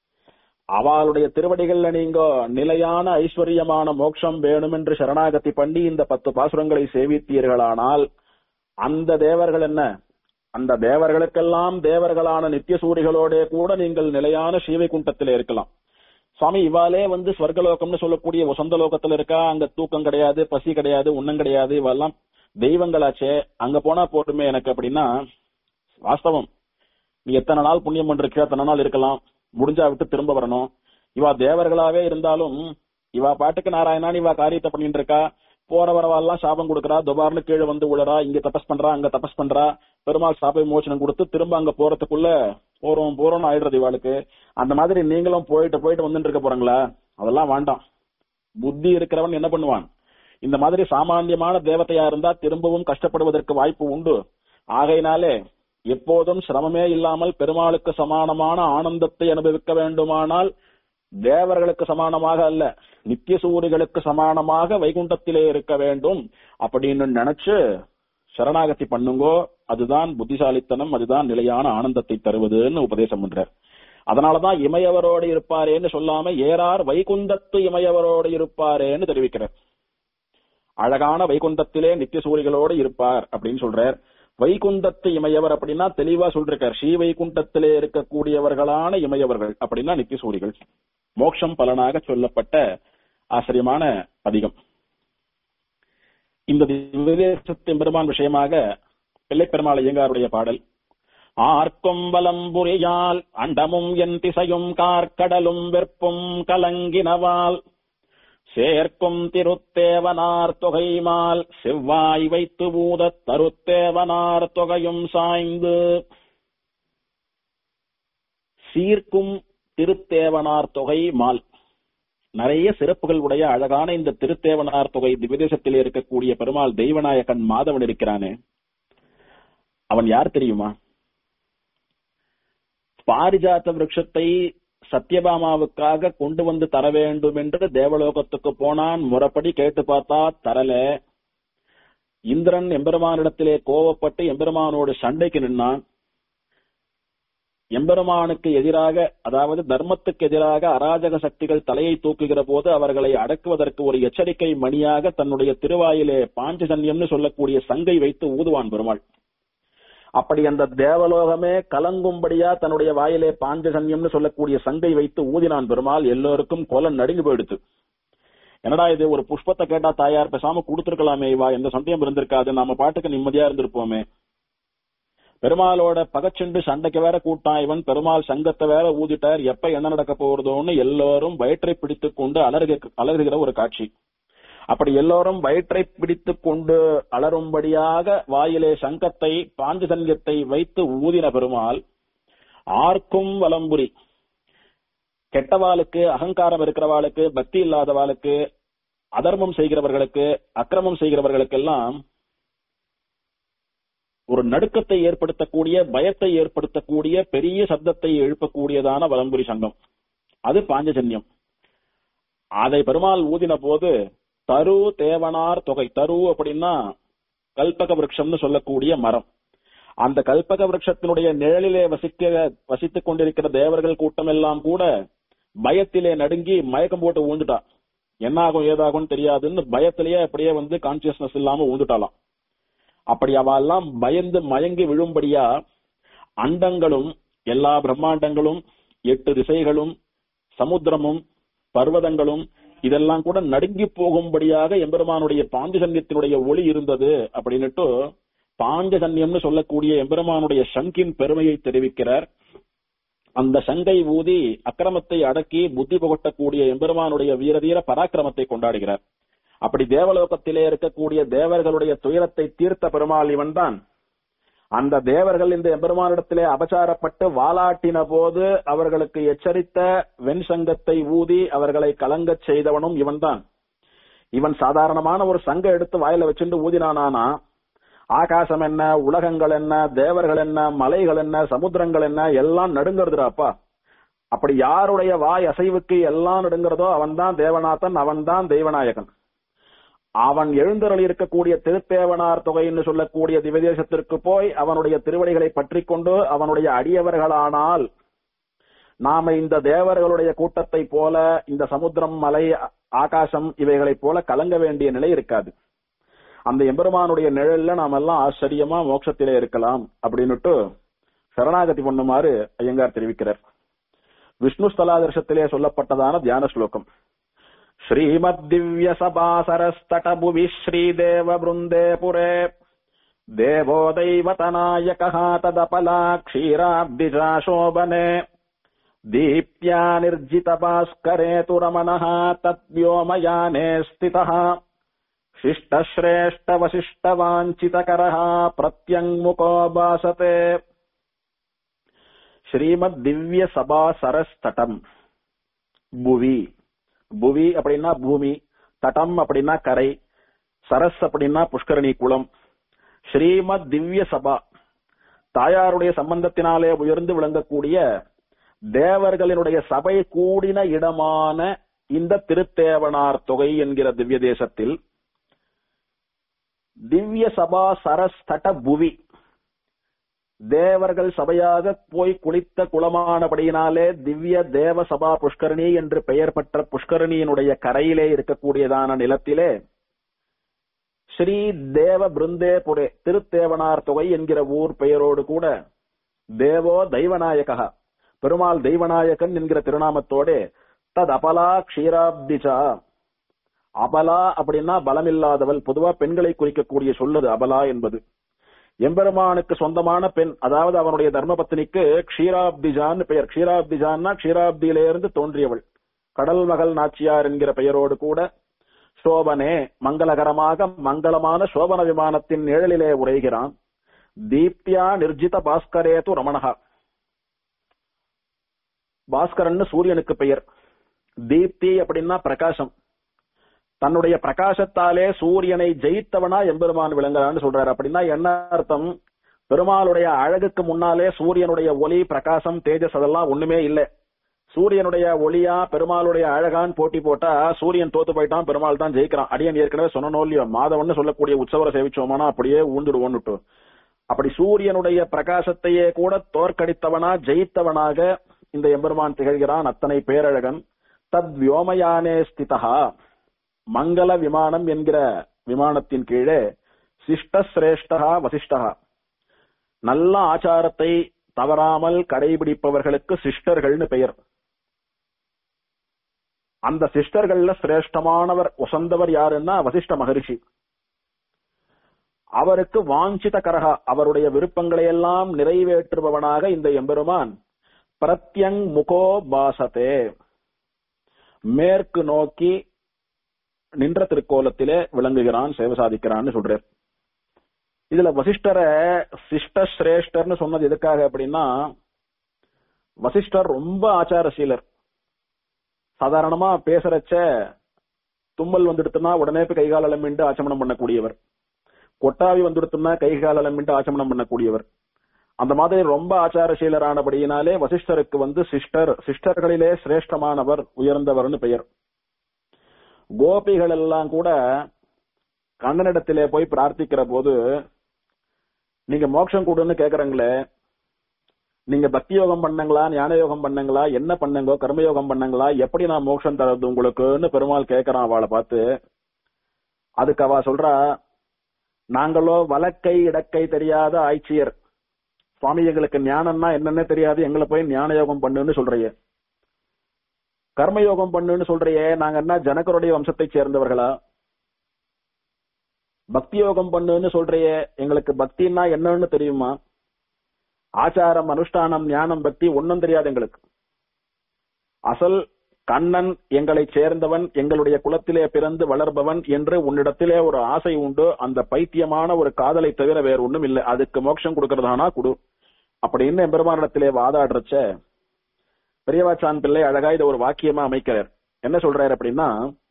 அவளுடைய திருவடிகள்ல நீங்க நிலையான ஐஸ்வர்யமான மோட்சம் வேணும் என்று சரணாகதி பண்ணி இந்த பத்து பாசுரங்களை சேவித்தீர்களானால் அந்த தேவர்கள் என்ன அந்த தேவர்களுக்கெல்லாம் தேவர்களான நித்திய சூரிகளோட கூட நீங்கள் நிலையான ஸ்ரீவைகுண்டத்திலே இருக்கலாம் சுவாமி இவாலே வந்து ஸ்வர்கலோகம்னு சொல்லக்கூடிய வசந்த லோகத்துல இருக்கா அங்க தூக்கம் கிடையாது பசி கிடையாது உண்ணம் கிடையாது இவெல்லாம் தெய்வங்களாச்சே அங்க போனா போட்டுமே எனக்கு அப்படின்னா வாஸ்தவம் நீ எத்தனை நாள் புண்ணியம் பண்ணிருக்கியோ அத்தனை நாள் இருக்கலாம் முடிஞ்சா விட்டு திரும்ப வரணும் இவா தேவர்களாவே இருந்தாலும் இவா பாட்டுக்கு நாராயணான் இவா காரியத்தை பண்ணிட்டு இருக்கா போற வரவாலாம் சாபம் கொடுக்கறா துபார்னு கீழே வந்து விழறா இங்க தபஸ் பண்றா அங்க தபஸ் பண்றா பெருமாள் சாப விமோசனம் கொடுத்து திரும்ப அங்க போறதுக்குள்ள போறோம் போறோம்னு ஆயிடுறது இவாளுக்கு அந்த மாதிரி நீங்களும் போயிட்டு போயிட்டு வந்துட்டு இருக்க போறீங்களா அதெல்லாம் வேண்டாம் புத்தி இருக்கிறவன் என்ன பண்ணுவான் இந்த மாதிரி சாமானியமான தேவதையா இருந்தா திரும்பவும் கஷ்டப்படுவதற்கு வாய்ப்பு உண்டு ஆகையினாலே எப்போதும் சிரமமே இல்லாமல் பெருமாளுக்கு சமானமான ஆனந்தத்தை அனுபவிக்க வேண்டுமானால் தேவர்களுக்கு சமானமாக அல்ல நித்திய சூரிகளுக்கு சமானமாக வைகுண்டத்திலே இருக்க வேண்டும் அப்படின்னு நினைச்சு சரணாகதி பண்ணுங்கோ அதுதான் புத்திசாலித்தனம் அதுதான் நிலையான ஆனந்தத்தை தருவதுன்னு உபதேசம் பண்றார் அதனாலதான் இமையவரோடு இருப்பாரேன்னு சொல்லாம ஏறார் வைகுந்தத்து இமையவரோடு இருப்பாரேன்னு தெரிவிக்கிறார் அழகான வைகுந்தத்திலே நித்திய சூரிகளோடு இருப்பார் அப்படின்னு சொல்றார் வைகுந்தத்து இமையவர் அப்படின்னா தெளிவா சொல்றார் ஸ்ரீ வைகுண்டத்திலே இருக்கக்கூடியவர்களான இமையவர்கள் அப்படின்னா நித்திய சூரிகள் மோட்சம் பலனாக சொல்லப்பட்ட ஆச்சரியமான அதிகம் இந்த விதேசத்தின் பெருமான் விஷயமாக பிள்ளைப்பெருமாள் ஐயங்காருடைய பாடல் ஆர்க்கும் வலம்புரியால் அண்டமும் என் திசையும் கார்க்கடலும் வெற்பும் கலங்கினவால் சேர்க்கும் திருத்தேவனார் தொகைமால் செவ்வாய் வைத்து பூத தருத்தேவனார் தொகையும் சாய்ந்து சீர்க்கும் திருத்தேவனார் தொகை மால் நிறைய சிறப்புகள் உடைய அழகான இந்த திருத்தேவனார் தொகை திவ்யதேசத்தில் இருக்கக்கூடிய பெருமாள் தெய்வநாயகன் மாதவன் இருக்கிறானே அவன் யார் தெரியுமா பாரிஜாத்த விருட்சத்தை சத்யபாமாவுக்காக கொண்டு வந்து தர வேண்டும் என்று தேவலோகத்துக்கு போனான் முறைப்படி கேட்டு பார்த்தா தரல இந்திரன் எம்பெருமானிடத்திலே கோவப்பட்டு எம்பெருமானோடு சண்டைக்கு நின்னான் எம்பெருமானுக்கு எதிராக அதாவது தர்மத்துக்கு எதிராக அராஜக சக்திகள் தலையை தூக்குகிற போது அவர்களை அடக்குவதற்கு ஒரு எச்சரிக்கை மணியாக தன்னுடைய திருவாயிலே பாஞ்சஜன்யம்னு சொல்லக்கூடிய சங்கை வைத்து ஊதுவான் பெருமாள் அப்படி அந்த தேவலோகமே கலங்கும்படியா தன்னுடைய வாயிலே பாஞ்சஜன்யம்னு சொல்லக்கூடிய சங்கை வைத்து ஊதினான் பெருமாள் எல்லோருக்கும் கொலம் நடுங்கி போயிடுத்து என்னடா இது ஒரு புஷ்பத்தை கேட்டா தாயார் பேசாம கொடுத்துருக்கலாமே இவா எந்த சந்தேகம் இருந்திருக்காது நாம பாட்டுக்கு நிம்மதியா இருந்திருப்போமே பெருமாளோட பகச்செண்டு சண்டைக்கு வேற கூட்டான் இவன் பெருமாள் சங்கத்தை வேற ஊதிட்டார் எப்ப என்ன நடக்க போறதோன்னு எல்லாரும் வயிற்றை பிடித்துக் கொண்டு அலறுக அலறுகிற ஒரு காட்சி அப்படி எல்லோரும் வயிற்றை பிடித்துக் கொண்டு அலரும்படியாக வாயிலே சங்கத்தை பாஞ்சசன்யத்தை வைத்து ஊதின பெருமாள் ஆர்க்கும் வலம்புரி கெட்டவாளுக்கு அகங்காரம் இருக்கிறவாளுக்கு பக்தி இல்லாதவாளுக்கு அதர்மம் செய்கிறவர்களுக்கு அக்கிரமம் செய்கிறவர்களுக்கெல்லாம் ஒரு நடுக்கத்தை ஏற்படுத்தக்கூடிய பயத்தை ஏற்படுத்தக்கூடிய பெரிய சப்தத்தை எழுப்பக்கூடியதான வலம்புரி சங்கம் அது பாஞ்சஜன்யம் அதை பெருமாள் ஊதின போது தரு தேவனார் தொகை தரு அப்படின்னா கல்பக விருட்சம்னு சொல்லக்கூடிய மரம் அந்த கல்பக விருட்சத்தினுடைய நிழலிலே வசிக்க வசித்துக் கொண்டிருக்கிற தேவர்கள் கூட்டம் எல்லாம் கூட பயத்திலே நடுங்கி மயக்கம் போட்டு ஊந்துட்டா என்ன ஆகும் ஏதாகும் தெரியாதுன்னு பயத்திலேயே அப்படியே வந்து கான்சியஸ்னஸ் இல்லாம ஊந்துட்டாலாம் அப்படி அவெல்லாம் பயந்து மயங்கி விழும்படியா அண்டங்களும் எல்லா பிரம்மாண்டங்களும் எட்டு திசைகளும் சமுத்திரமும் பர்வதங்களும் இதெல்லாம் கூட நடுங்கி போகும்படியாக எம்பெருமானுடைய பாஞ்சஜன்யத்தினுடைய ஒளி இருந்தது அப்படின்னுட்டு பாஞ்சஜன்யம்னு சொல்லக்கூடிய எம்பெருமானுடைய சங்கின் பெருமையை தெரிவிக்கிறார் அந்த சங்கை ஊதி அக்கிரமத்தை அடக்கி புத்தி புகட்டக்கூடிய எம்பெருமானுடைய வீரதீர பராக்கிரமத்தை கொண்டாடுகிறார் அப்படி தேவலோகத்திலே இருக்கக்கூடிய தேவர்களுடைய துயரத்தை தீர்த்த பெருமாள் இவன்தான் அந்த தேவர்கள் இந்த எம்பெருமானிடத்திலே அபச்சாரப்பட்டு வாலாட்டின போது அவர்களுக்கு எச்சரித்த வெண்சங்கத்தை ஊதி அவர்களை கலங்கச் செய்தவனும் இவன்தான் இவன் சாதாரணமான ஒரு சங்க எடுத்து வாயில வச்சுட்டு ஊதினானா ஆகாசம் என்ன உலகங்கள் என்ன தேவர்கள் என்ன மலைகள் என்ன சமுத்திரங்கள் என்ன எல்லாம் நடுங்கிறதுடாப்பா அப்படி யாருடைய வாய் அசைவுக்கு எல்லாம் நடுங்கிறதோ அவன்தான் தேவநாதன் அவன்தான் தெய்வநாயகன் அவன் எழுந்தருளி இருக்கக்கூடிய திருத்தேவனார் தொகைன்னு சொல்லக்கூடிய திவதேசத்திற்கு போய் அவனுடைய திருவடிகளை பற்றி கொண்டு அவனுடைய அடியவர்களானால் நாம இந்த தேவர்களுடைய கூட்டத்தை போல இந்த சமுத்திரம் மலை ஆகாசம் இவைகளைப் போல கலங்க வேண்டிய நிலை இருக்காது அந்த எம்பெருமானுடைய நிழல்ல நாம எல்லாம் ஆச்சரியமா மோட்சத்திலே இருக்கலாம் அப்படின்னுட்டு சரணாகதி பண்ணுமாறு ஐயங்கார் தெரிவிக்கிறார் விஷ்ணு ஸ்தலாதர்ஷத்திலே சொல்லப்பட்டதான தியான ஸ்லோகம் श्रीमद्दिव्यसभासरस्तटभुवि श्रीदेववृन्दे पुरे देवो दैवतनायकः तदपला क्षीराब्दिजाशोभने दीप्त्या निर्जितभास्करे तु रमणः तद्व्योमयाने स्थितः शिष्टश्रेष्ठवशिष्टवाञ्छितकरः प्रत्यङ्मुखो भासते श्रीमद्दिव्यसभासरस्तटम् भुवि புவி அப்படின்னா பூமி தடம் அப்படின்னா கரை சரஸ் அப்படின்னா புஷ்கரணி குளம் ஸ்ரீமத் திவ்ய சபா தாயாருடைய சம்பந்தத்தினாலே உயர்ந்து விளங்கக்கூடிய தேவர்களினுடைய சபை கூடின இடமான இந்த திருத்தேவனார் தொகை என்கிற திவ்ய தேசத்தில் திவ்ய சபா சரஸ் தட புவி தேவர்கள் சபையாக போய் குளித்த குளமானபடியினாலே திவ்ய தேவ சபா புஷ்கரணி என்று பெயர் பெற்ற புஷ்கரணியினுடைய கரையிலே இருக்கக்கூடியதான நிலத்திலே ஸ்ரீ தேவ பிருந்தேபுரே திருத்தேவனார் தொகை என்கிற ஊர் பெயரோடு கூட தேவோ தெய்வநாயகா பெருமாள் தெய்வநாயகன் என்கிற திருநாமத்தோட தத் அபலா க்ஷீராப்திஜா அபலா அப்படின்னா பலமில்லாதவள் பொதுவா பெண்களை குறிக்கக்கூடிய சொல்லுது அபலா என்பது எம்பெருமானுக்கு சொந்தமான பெண் அதாவது அவனுடைய தர்மபத்தினிக்கு க்ஷீராப்திஜான் பெயர் க்ஷீராப்திஜான்னா க்ஷீராப்தியிலிருந்து தோன்றியவள் கடல் மகள் நாச்சியார் என்கிற பெயரோடு கூட சோபனே மங்களகரமாக மங்களமான சோபன விமானத்தின் நிழலிலே உரைகிறான் தீப்தியா நிர்ஜித பாஸ்கரேது ரமணகா பாஸ்கரன் சூரியனுக்கு பெயர் தீப்தி அப்படின்னா பிரகாசம் தன்னுடைய பிரகாசத்தாலே சூரியனை ஜெயித்தவனா எம்பெருமான் விளங்குறான்னு சொல்றாரு அப்படின்னா என்ன அர்த்தம் பெருமாளுடைய அழகுக்கு முன்னாலே சூரியனுடைய ஒளி பிரகாசம் தேஜஸ் அதெல்லாம் ஒண்ணுமே இல்லை சூரியனுடைய ஒளியா பெருமாளுடைய அழகான் போட்டி போட்டா சூரியன் தோத்து போயிட்டான் பெருமாள் தான் ஜெயிக்கிறான் அடியன் ஏற்கனவே சொன்னனோ இல்லையோ மாதவன் சொல்லக்கூடிய உற்சவரை சேவிச்சோமானா அப்படியே ஊந்துடுவோன்னுட்டு அப்படி சூரியனுடைய பிரகாசத்தையே கூட தோற்கடித்தவனா ஜெயித்தவனாக இந்த எம்பெருமான் திகழ்கிறான் அத்தனை பேரழகன் தத் வியோமயானே ஸ்திதா மங்கள விமானம் என்கிற விமானத்தின் கீழே சிஷ்ட சிரேஷ்டா வசிஷ்டா நல்ல ஆச்சாரத்தை தவறாமல் கடைபிடிப்பவர்களுக்கு சிஸ்டர்கள்னு பெயர் அந்த சிஸ்டர்கள்ல சிரேஷ்டமானவர் உசந்தவர் யாருன்னா வசிஷ்ட மகரிஷி அவருக்கு வாஞ்சித கரகா அவருடைய விருப்பங்களை எல்லாம் நிறைவேற்றுபவனாக இந்த எம்பெருமான் பிரத்யங் முகோ பாசத்தே மேற்கு நோக்கி நின்ற திருக்கோலத்திலே விளங்குகிறான் சேவை சாதிக்கிறான்னு சொல்றார் இதுல வசிஷ்டரை சிஷ்ட சிரேஷ்டர்னு சொன்னது எதுக்காக அப்படின்னா வசிஷ்டர் ரொம்ப ஆச்சாரசீலர் சாதாரணமா பேசுறச்ச தும்மல் வந்துடுத்துனா உடனே போய் கைகால் அலமிண்டு ஆச்சமனம் பண்ணக்கூடியவர் கொட்டாவி வந்துடுத்துனா கைகால் அலமிண்டு ஆச்சமனம் பண்ணக்கூடியவர் அந்த மாதிரி ரொம்ப ஆச்சாரசீலரானபடியினாலே வசிஷ்டருக்கு வந்து சிஸ்டர் சிஸ்டர்களிலே சிரேஷ்டமானவர் உயர்ந்தவர்னு பெயர் கோபிகள் எல்லாம் கூட கண்ணனிடத்திலே போய் பிரார்த்திக்கிற போது நீங்க மோட்சம் கொடுன்னு கேக்குறீங்களே நீங்க பக்தி யோகம் பண்ணங்களா ஞான யோகம் பண்ணங்களா என்ன பண்ணுங்க கர்மயோகம் பண்ணங்களா எப்படி நான் மோட்சம் தரது உங்களுக்குன்னு பெருமாள் கேக்குறான் அவளை பார்த்து அதுக்கு அவ சொல்றா நாங்களோ வலக்கை இடக்கை தெரியாத ஆய்ச்சியர் சுவாமி எங்களுக்கு ஞானம்னா என்னன்னே தெரியாது எங்களை போய் ஞான யோகம் பண்ணுன்னு சொல்றியே கர்மயோகம் பண்ணுன்னு சொல்றியே நாங்க என்ன ஜனகருடைய வம்சத்தை சேர்ந்தவர்களா பக்தி யோகம் பண்ணுன்னு சொல்றியே எங்களுக்கு பக்தின்னா என்னன்னு தெரியுமா ஆச்சாரம் அனுஷ்டானம் ஞானம் பக்தி ஒன்னும் தெரியாது எங்களுக்கு அசல் கண்ணன் எங்களை சேர்ந்தவன் எங்களுடைய குலத்திலே பிறந்து வளர்பவன் என்று உன்னிடத்திலே ஒரு ஆசை உண்டு அந்த பைத்தியமான ஒரு காதலை தவிர வேற ஒண்ணும் இல்லை அதுக்கு மோட்சம் கொடுக்கறதானா குடு அப்படின்னு எம்பெருமானிடத்திலே வாதாடுறச்ச பெரியவாச்சான் பிள்ளை அழகா இதை ஒரு வாக்கியமா அமைக்கிறார் என்ன சொல்றாரு அப்படின்னா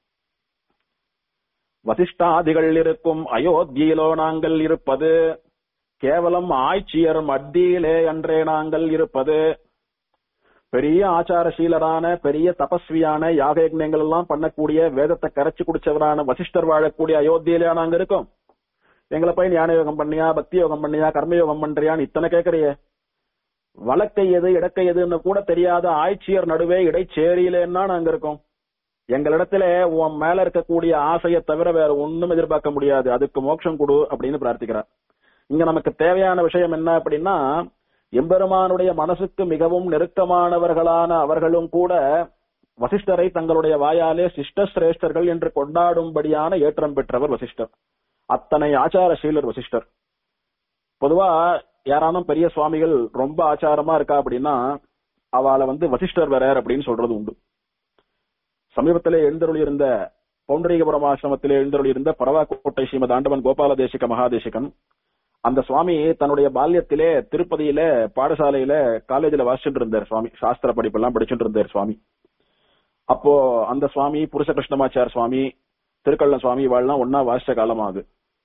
வசிஷ்டாதிகள் இருக்கும் அயோத்தியிலோ நாங்கள் இருப்பது கேவலம் ஆய்ச்சியர் மத்தியிலே அன்றே நாங்கள் இருப்பது பெரிய ஆச்சாரசீலரான பெரிய தபஸ்வியான யாக யஜ்ஞங்கள் எல்லாம் பண்ணக்கூடிய வேதத்தை கரைச்சு குடிச்சவரான வசிஷ்டர் வாழக்கூடிய அயோத்தியிலே நாங்க இருக்கோம் எங்களை போய் ஞான யோகம் பண்ணியா பக்தி யோகம் பண்ணியா கர்மயோகம் பண்றியான்னு இத்தனை கேக்குறியே வழக்கை எது இடக்கை எதுன்னு கூட தெரியாத ஆய்ச்சியர் நடுவே இடைச்சேரியிலேன்னா நாங்க இருக்கோம் எங்களிடத்துல உன் மேல இருக்கக்கூடிய ஆசையை தவிர வேற ஒண்ணும் எதிர்பார்க்க முடியாது அதுக்கு மோட்சம் கொடு அப்படின்னு பிரார்த்திக்கிறார் இங்க நமக்கு தேவையான விஷயம் என்ன அப்படின்னா எம்பெருமானுடைய மனசுக்கு மிகவும் நெருக்கமானவர்களான அவர்களும் கூட வசிஷ்டரை தங்களுடைய வாயாலே சிஷ்ட சிரேஷ்டர்கள் என்று கொண்டாடும்படியான ஏற்றம் பெற்றவர் வசிஷ்டர் அத்தனை ஆச்சாரசீலர் வசிஷ்டர் பொதுவா யாரானும் பெரிய சுவாமிகள் ரொம்ப ஆச்சாரமா இருக்கா அப்படின்னா அவளை வந்து வசிஷ்டர் வேறார் அப்படின்னு சொல்றது உண்டு சமீபத்திலே எழுந்தருளி இருந்த பௌண்டரீகபுரம் ஆசிரமத்திலே எழுந்தருளி இருந்த பரவாக்கோட்டை ஸ்ரீமத் ஆண்டவன் கோபால தேசிக மகாதேசிகன் அந்த சுவாமி தன்னுடைய பால்யத்திலே திருப்பதியில பாடசாலையில காலேஜில் வாசிச்சுட்டு இருந்தார் சுவாமி சாஸ்திர படிப்பெல்லாம் படிச்சுட்டு இருந்தார் சுவாமி அப்போ அந்த சுவாமி புருஷ கிருஷ்ணமாச்சார் சுவாமி திருக்கள்ளன் சுவாமி இவாள்லாம் ஒன்னா வாசிச்ச காலமாகுது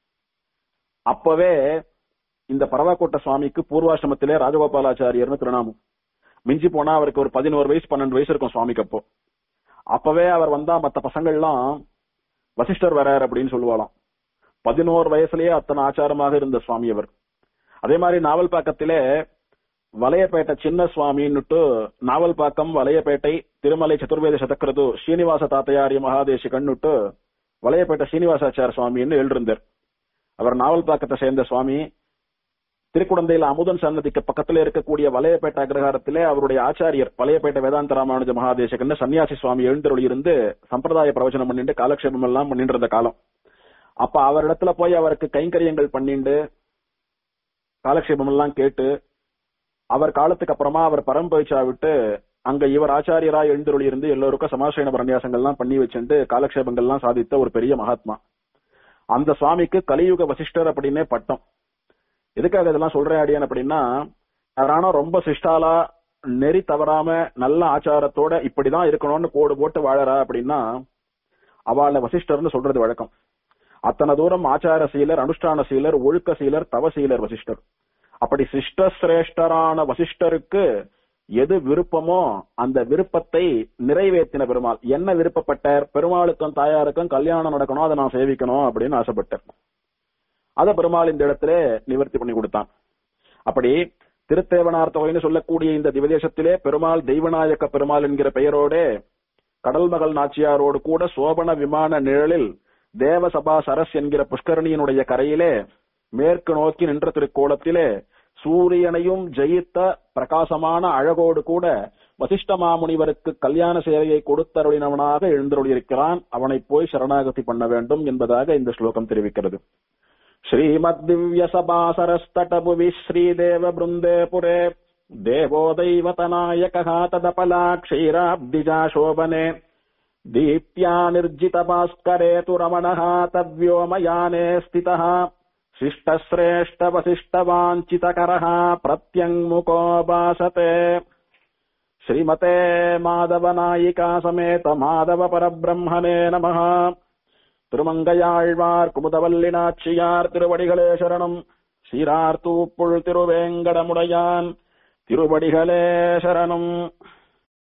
அப்பவே இந்த பரவாக்கோட்டை சுவாமிக்கு பூர்வாசிரமத்திலே ராஜகோபாலாச்சாரியர்னு திருநாமம் மிஞ்சி போனா அவருக்கு ஒரு பதினோரு வயசு பன்னெண்டு வயசு இருக்கும் சுவாமிக்கு அப்போ அப்பவே அவர் வந்தா மத்த பசங்கள்லாம் வசிஷ்டர் வரார் அப்படின்னு சொல்லுவாளாம் பதினோரு வயசுலயே அத்தனை ஆச்சாரமாக இருந்த சுவாமி அவர் அதே மாதிரி நாவல்பாக்கத்திலே வலையப்பேட்டை சின்ன சுவாமின்னுட்டு நாவல்பாக்கம் வலையப்பேட்டை திருமலை சதுர்வேத சதக்கிரது ஸ்ரீனிவாச தாத்தையாரிய மகாதேசி கண்ணுட்டு வலையப்பேட்டை ஸ்ரீனிவாசாச்சார சுவாமின்னு எழுந்திருந்தார் அவர் நாவல்பாக்கத்தை சேர்ந்த சுவாமி திருக்குடந்தையில அமுதன் சன்னதிக்கு பக்கத்துல இருக்கக்கூடிய வலையப்பேட்டை அக்ரஹாரத்திலே அவருடைய ஆச்சாரியர் வலையப்பேட்டை வேதாந்த ராமானுஜ மகாதேசகன்னு சன்னியாசி சுவாமி எழுந்தருளி இருந்து சம்பிரதாய பிரவச்சனம் பண்ணிட்டு காலக்ஷேபம் எல்லாம் பண்ணிட்டு இருந்த காலம் அப்ப அவரிடத்துல போய் அவருக்கு கைங்கரியங்கள் பண்ணிண்டு காலக்ஷேபம் எல்லாம் கேட்டு அவர் காலத்துக்கு அப்புறமா அவர் பரம்பயிச்சா விட்டு அங்க இவர் ஆச்சாரியரா எழுந்தருளி இருந்து எல்லோருக்கும் சமாசயன பிரன்யாசங்கள்லாம் பண்ணி வச்சுட்டு காலக்ஷேபங்கள்லாம் சாதித்த ஒரு பெரிய மகாத்மா அந்த சுவாமிக்கு கலியுக வசிஷ்டர் அப்படின்னே பட்டம் எதுக்காக இதெல்லாம் சொல்றேன் அடியான் அப்படின்னா யாரானா ரொம்ப சிஷ்டாலா நெறி தவறாம நல்ல ஆச்சாரத்தோட இப்படிதான் இருக்கணும்னு கோடு போட்டு வாழறா அப்படின்னா அவளை வசிஷ்டர்னு சொல்றது வழக்கம் அத்தனை தூரம் ஆச்சார சீலர் அனுஷ்டான சீலர் ஒழுக்க சீலர் தவ சீலர் வசிஷ்டர் அப்படி சிஷ்ட சிரேஷ்டரான வசிஷ்டருக்கு எது விருப்பமோ அந்த விருப்பத்தை நிறைவேற்றின பெருமாள் என்ன விருப்பப்பட்டார் பெருமாளுக்கும் தாயாருக்கும் கல்யாணம் நடக்கணும் அதை நான் சேவிக்கணும் அப்படின்னு ஆசைப்பட்டார் அத பெருமாள் இந்த இடத்துல நிவர்த்தி பண்ணி கொடுத்தான் அப்படி திருத்தேவனார் தொகைன்னு சொல்லக்கூடிய இந்த திவதேசத்திலே பெருமாள் தெய்வநாயக்க பெருமாள் என்கிற பெயரோட கடல்மகள் நாச்சியாரோடு கூட சோபன விமான நிழலில் தேவசபா சரஸ் என்கிற புஷ்கரணியினுடைய கரையிலே மேற்கு நோக்கி நின்ற திருக்கோலத்திலே சூரியனையும் ஜெயித்த பிரகாசமான அழகோடு கூட வசிஷ்ட மாமுனிவருக்கு கல்யாண சேவையை கொடுத்தருளினவனாக எழுந்தருளியிருக்கிறான் அவனை போய் சரணாகதி பண்ண வேண்டும் என்பதாக இந்த ஸ்லோகம் தெரிவிக்கிறது ஸ்ரீமத் திவ்ய சபாசரஸ்தடபுவி ஸ்ரீதேவ பிருந்தே புரே தேவோ दैवतनायकः तदपला क्षीराब्दिजा शोभने दीप्या निर्जितभास्करे तु रमणः तद्व्योमयाने स्थितः शिष्टश्रेष्ठवसिष्ठवाञ्छितकरः प्रत्यङ्मुखो भासते श्रीमते माधवनायिका समेत माधव परब्रह्मणे नमः திருமங்கையாழ்வார் குமுதவல்லினாட்சியார் திருவடிகளே சரணம் சீரார் தூப்புள் திருவேங்கடமுடையான் திருவடிகளே சரணம்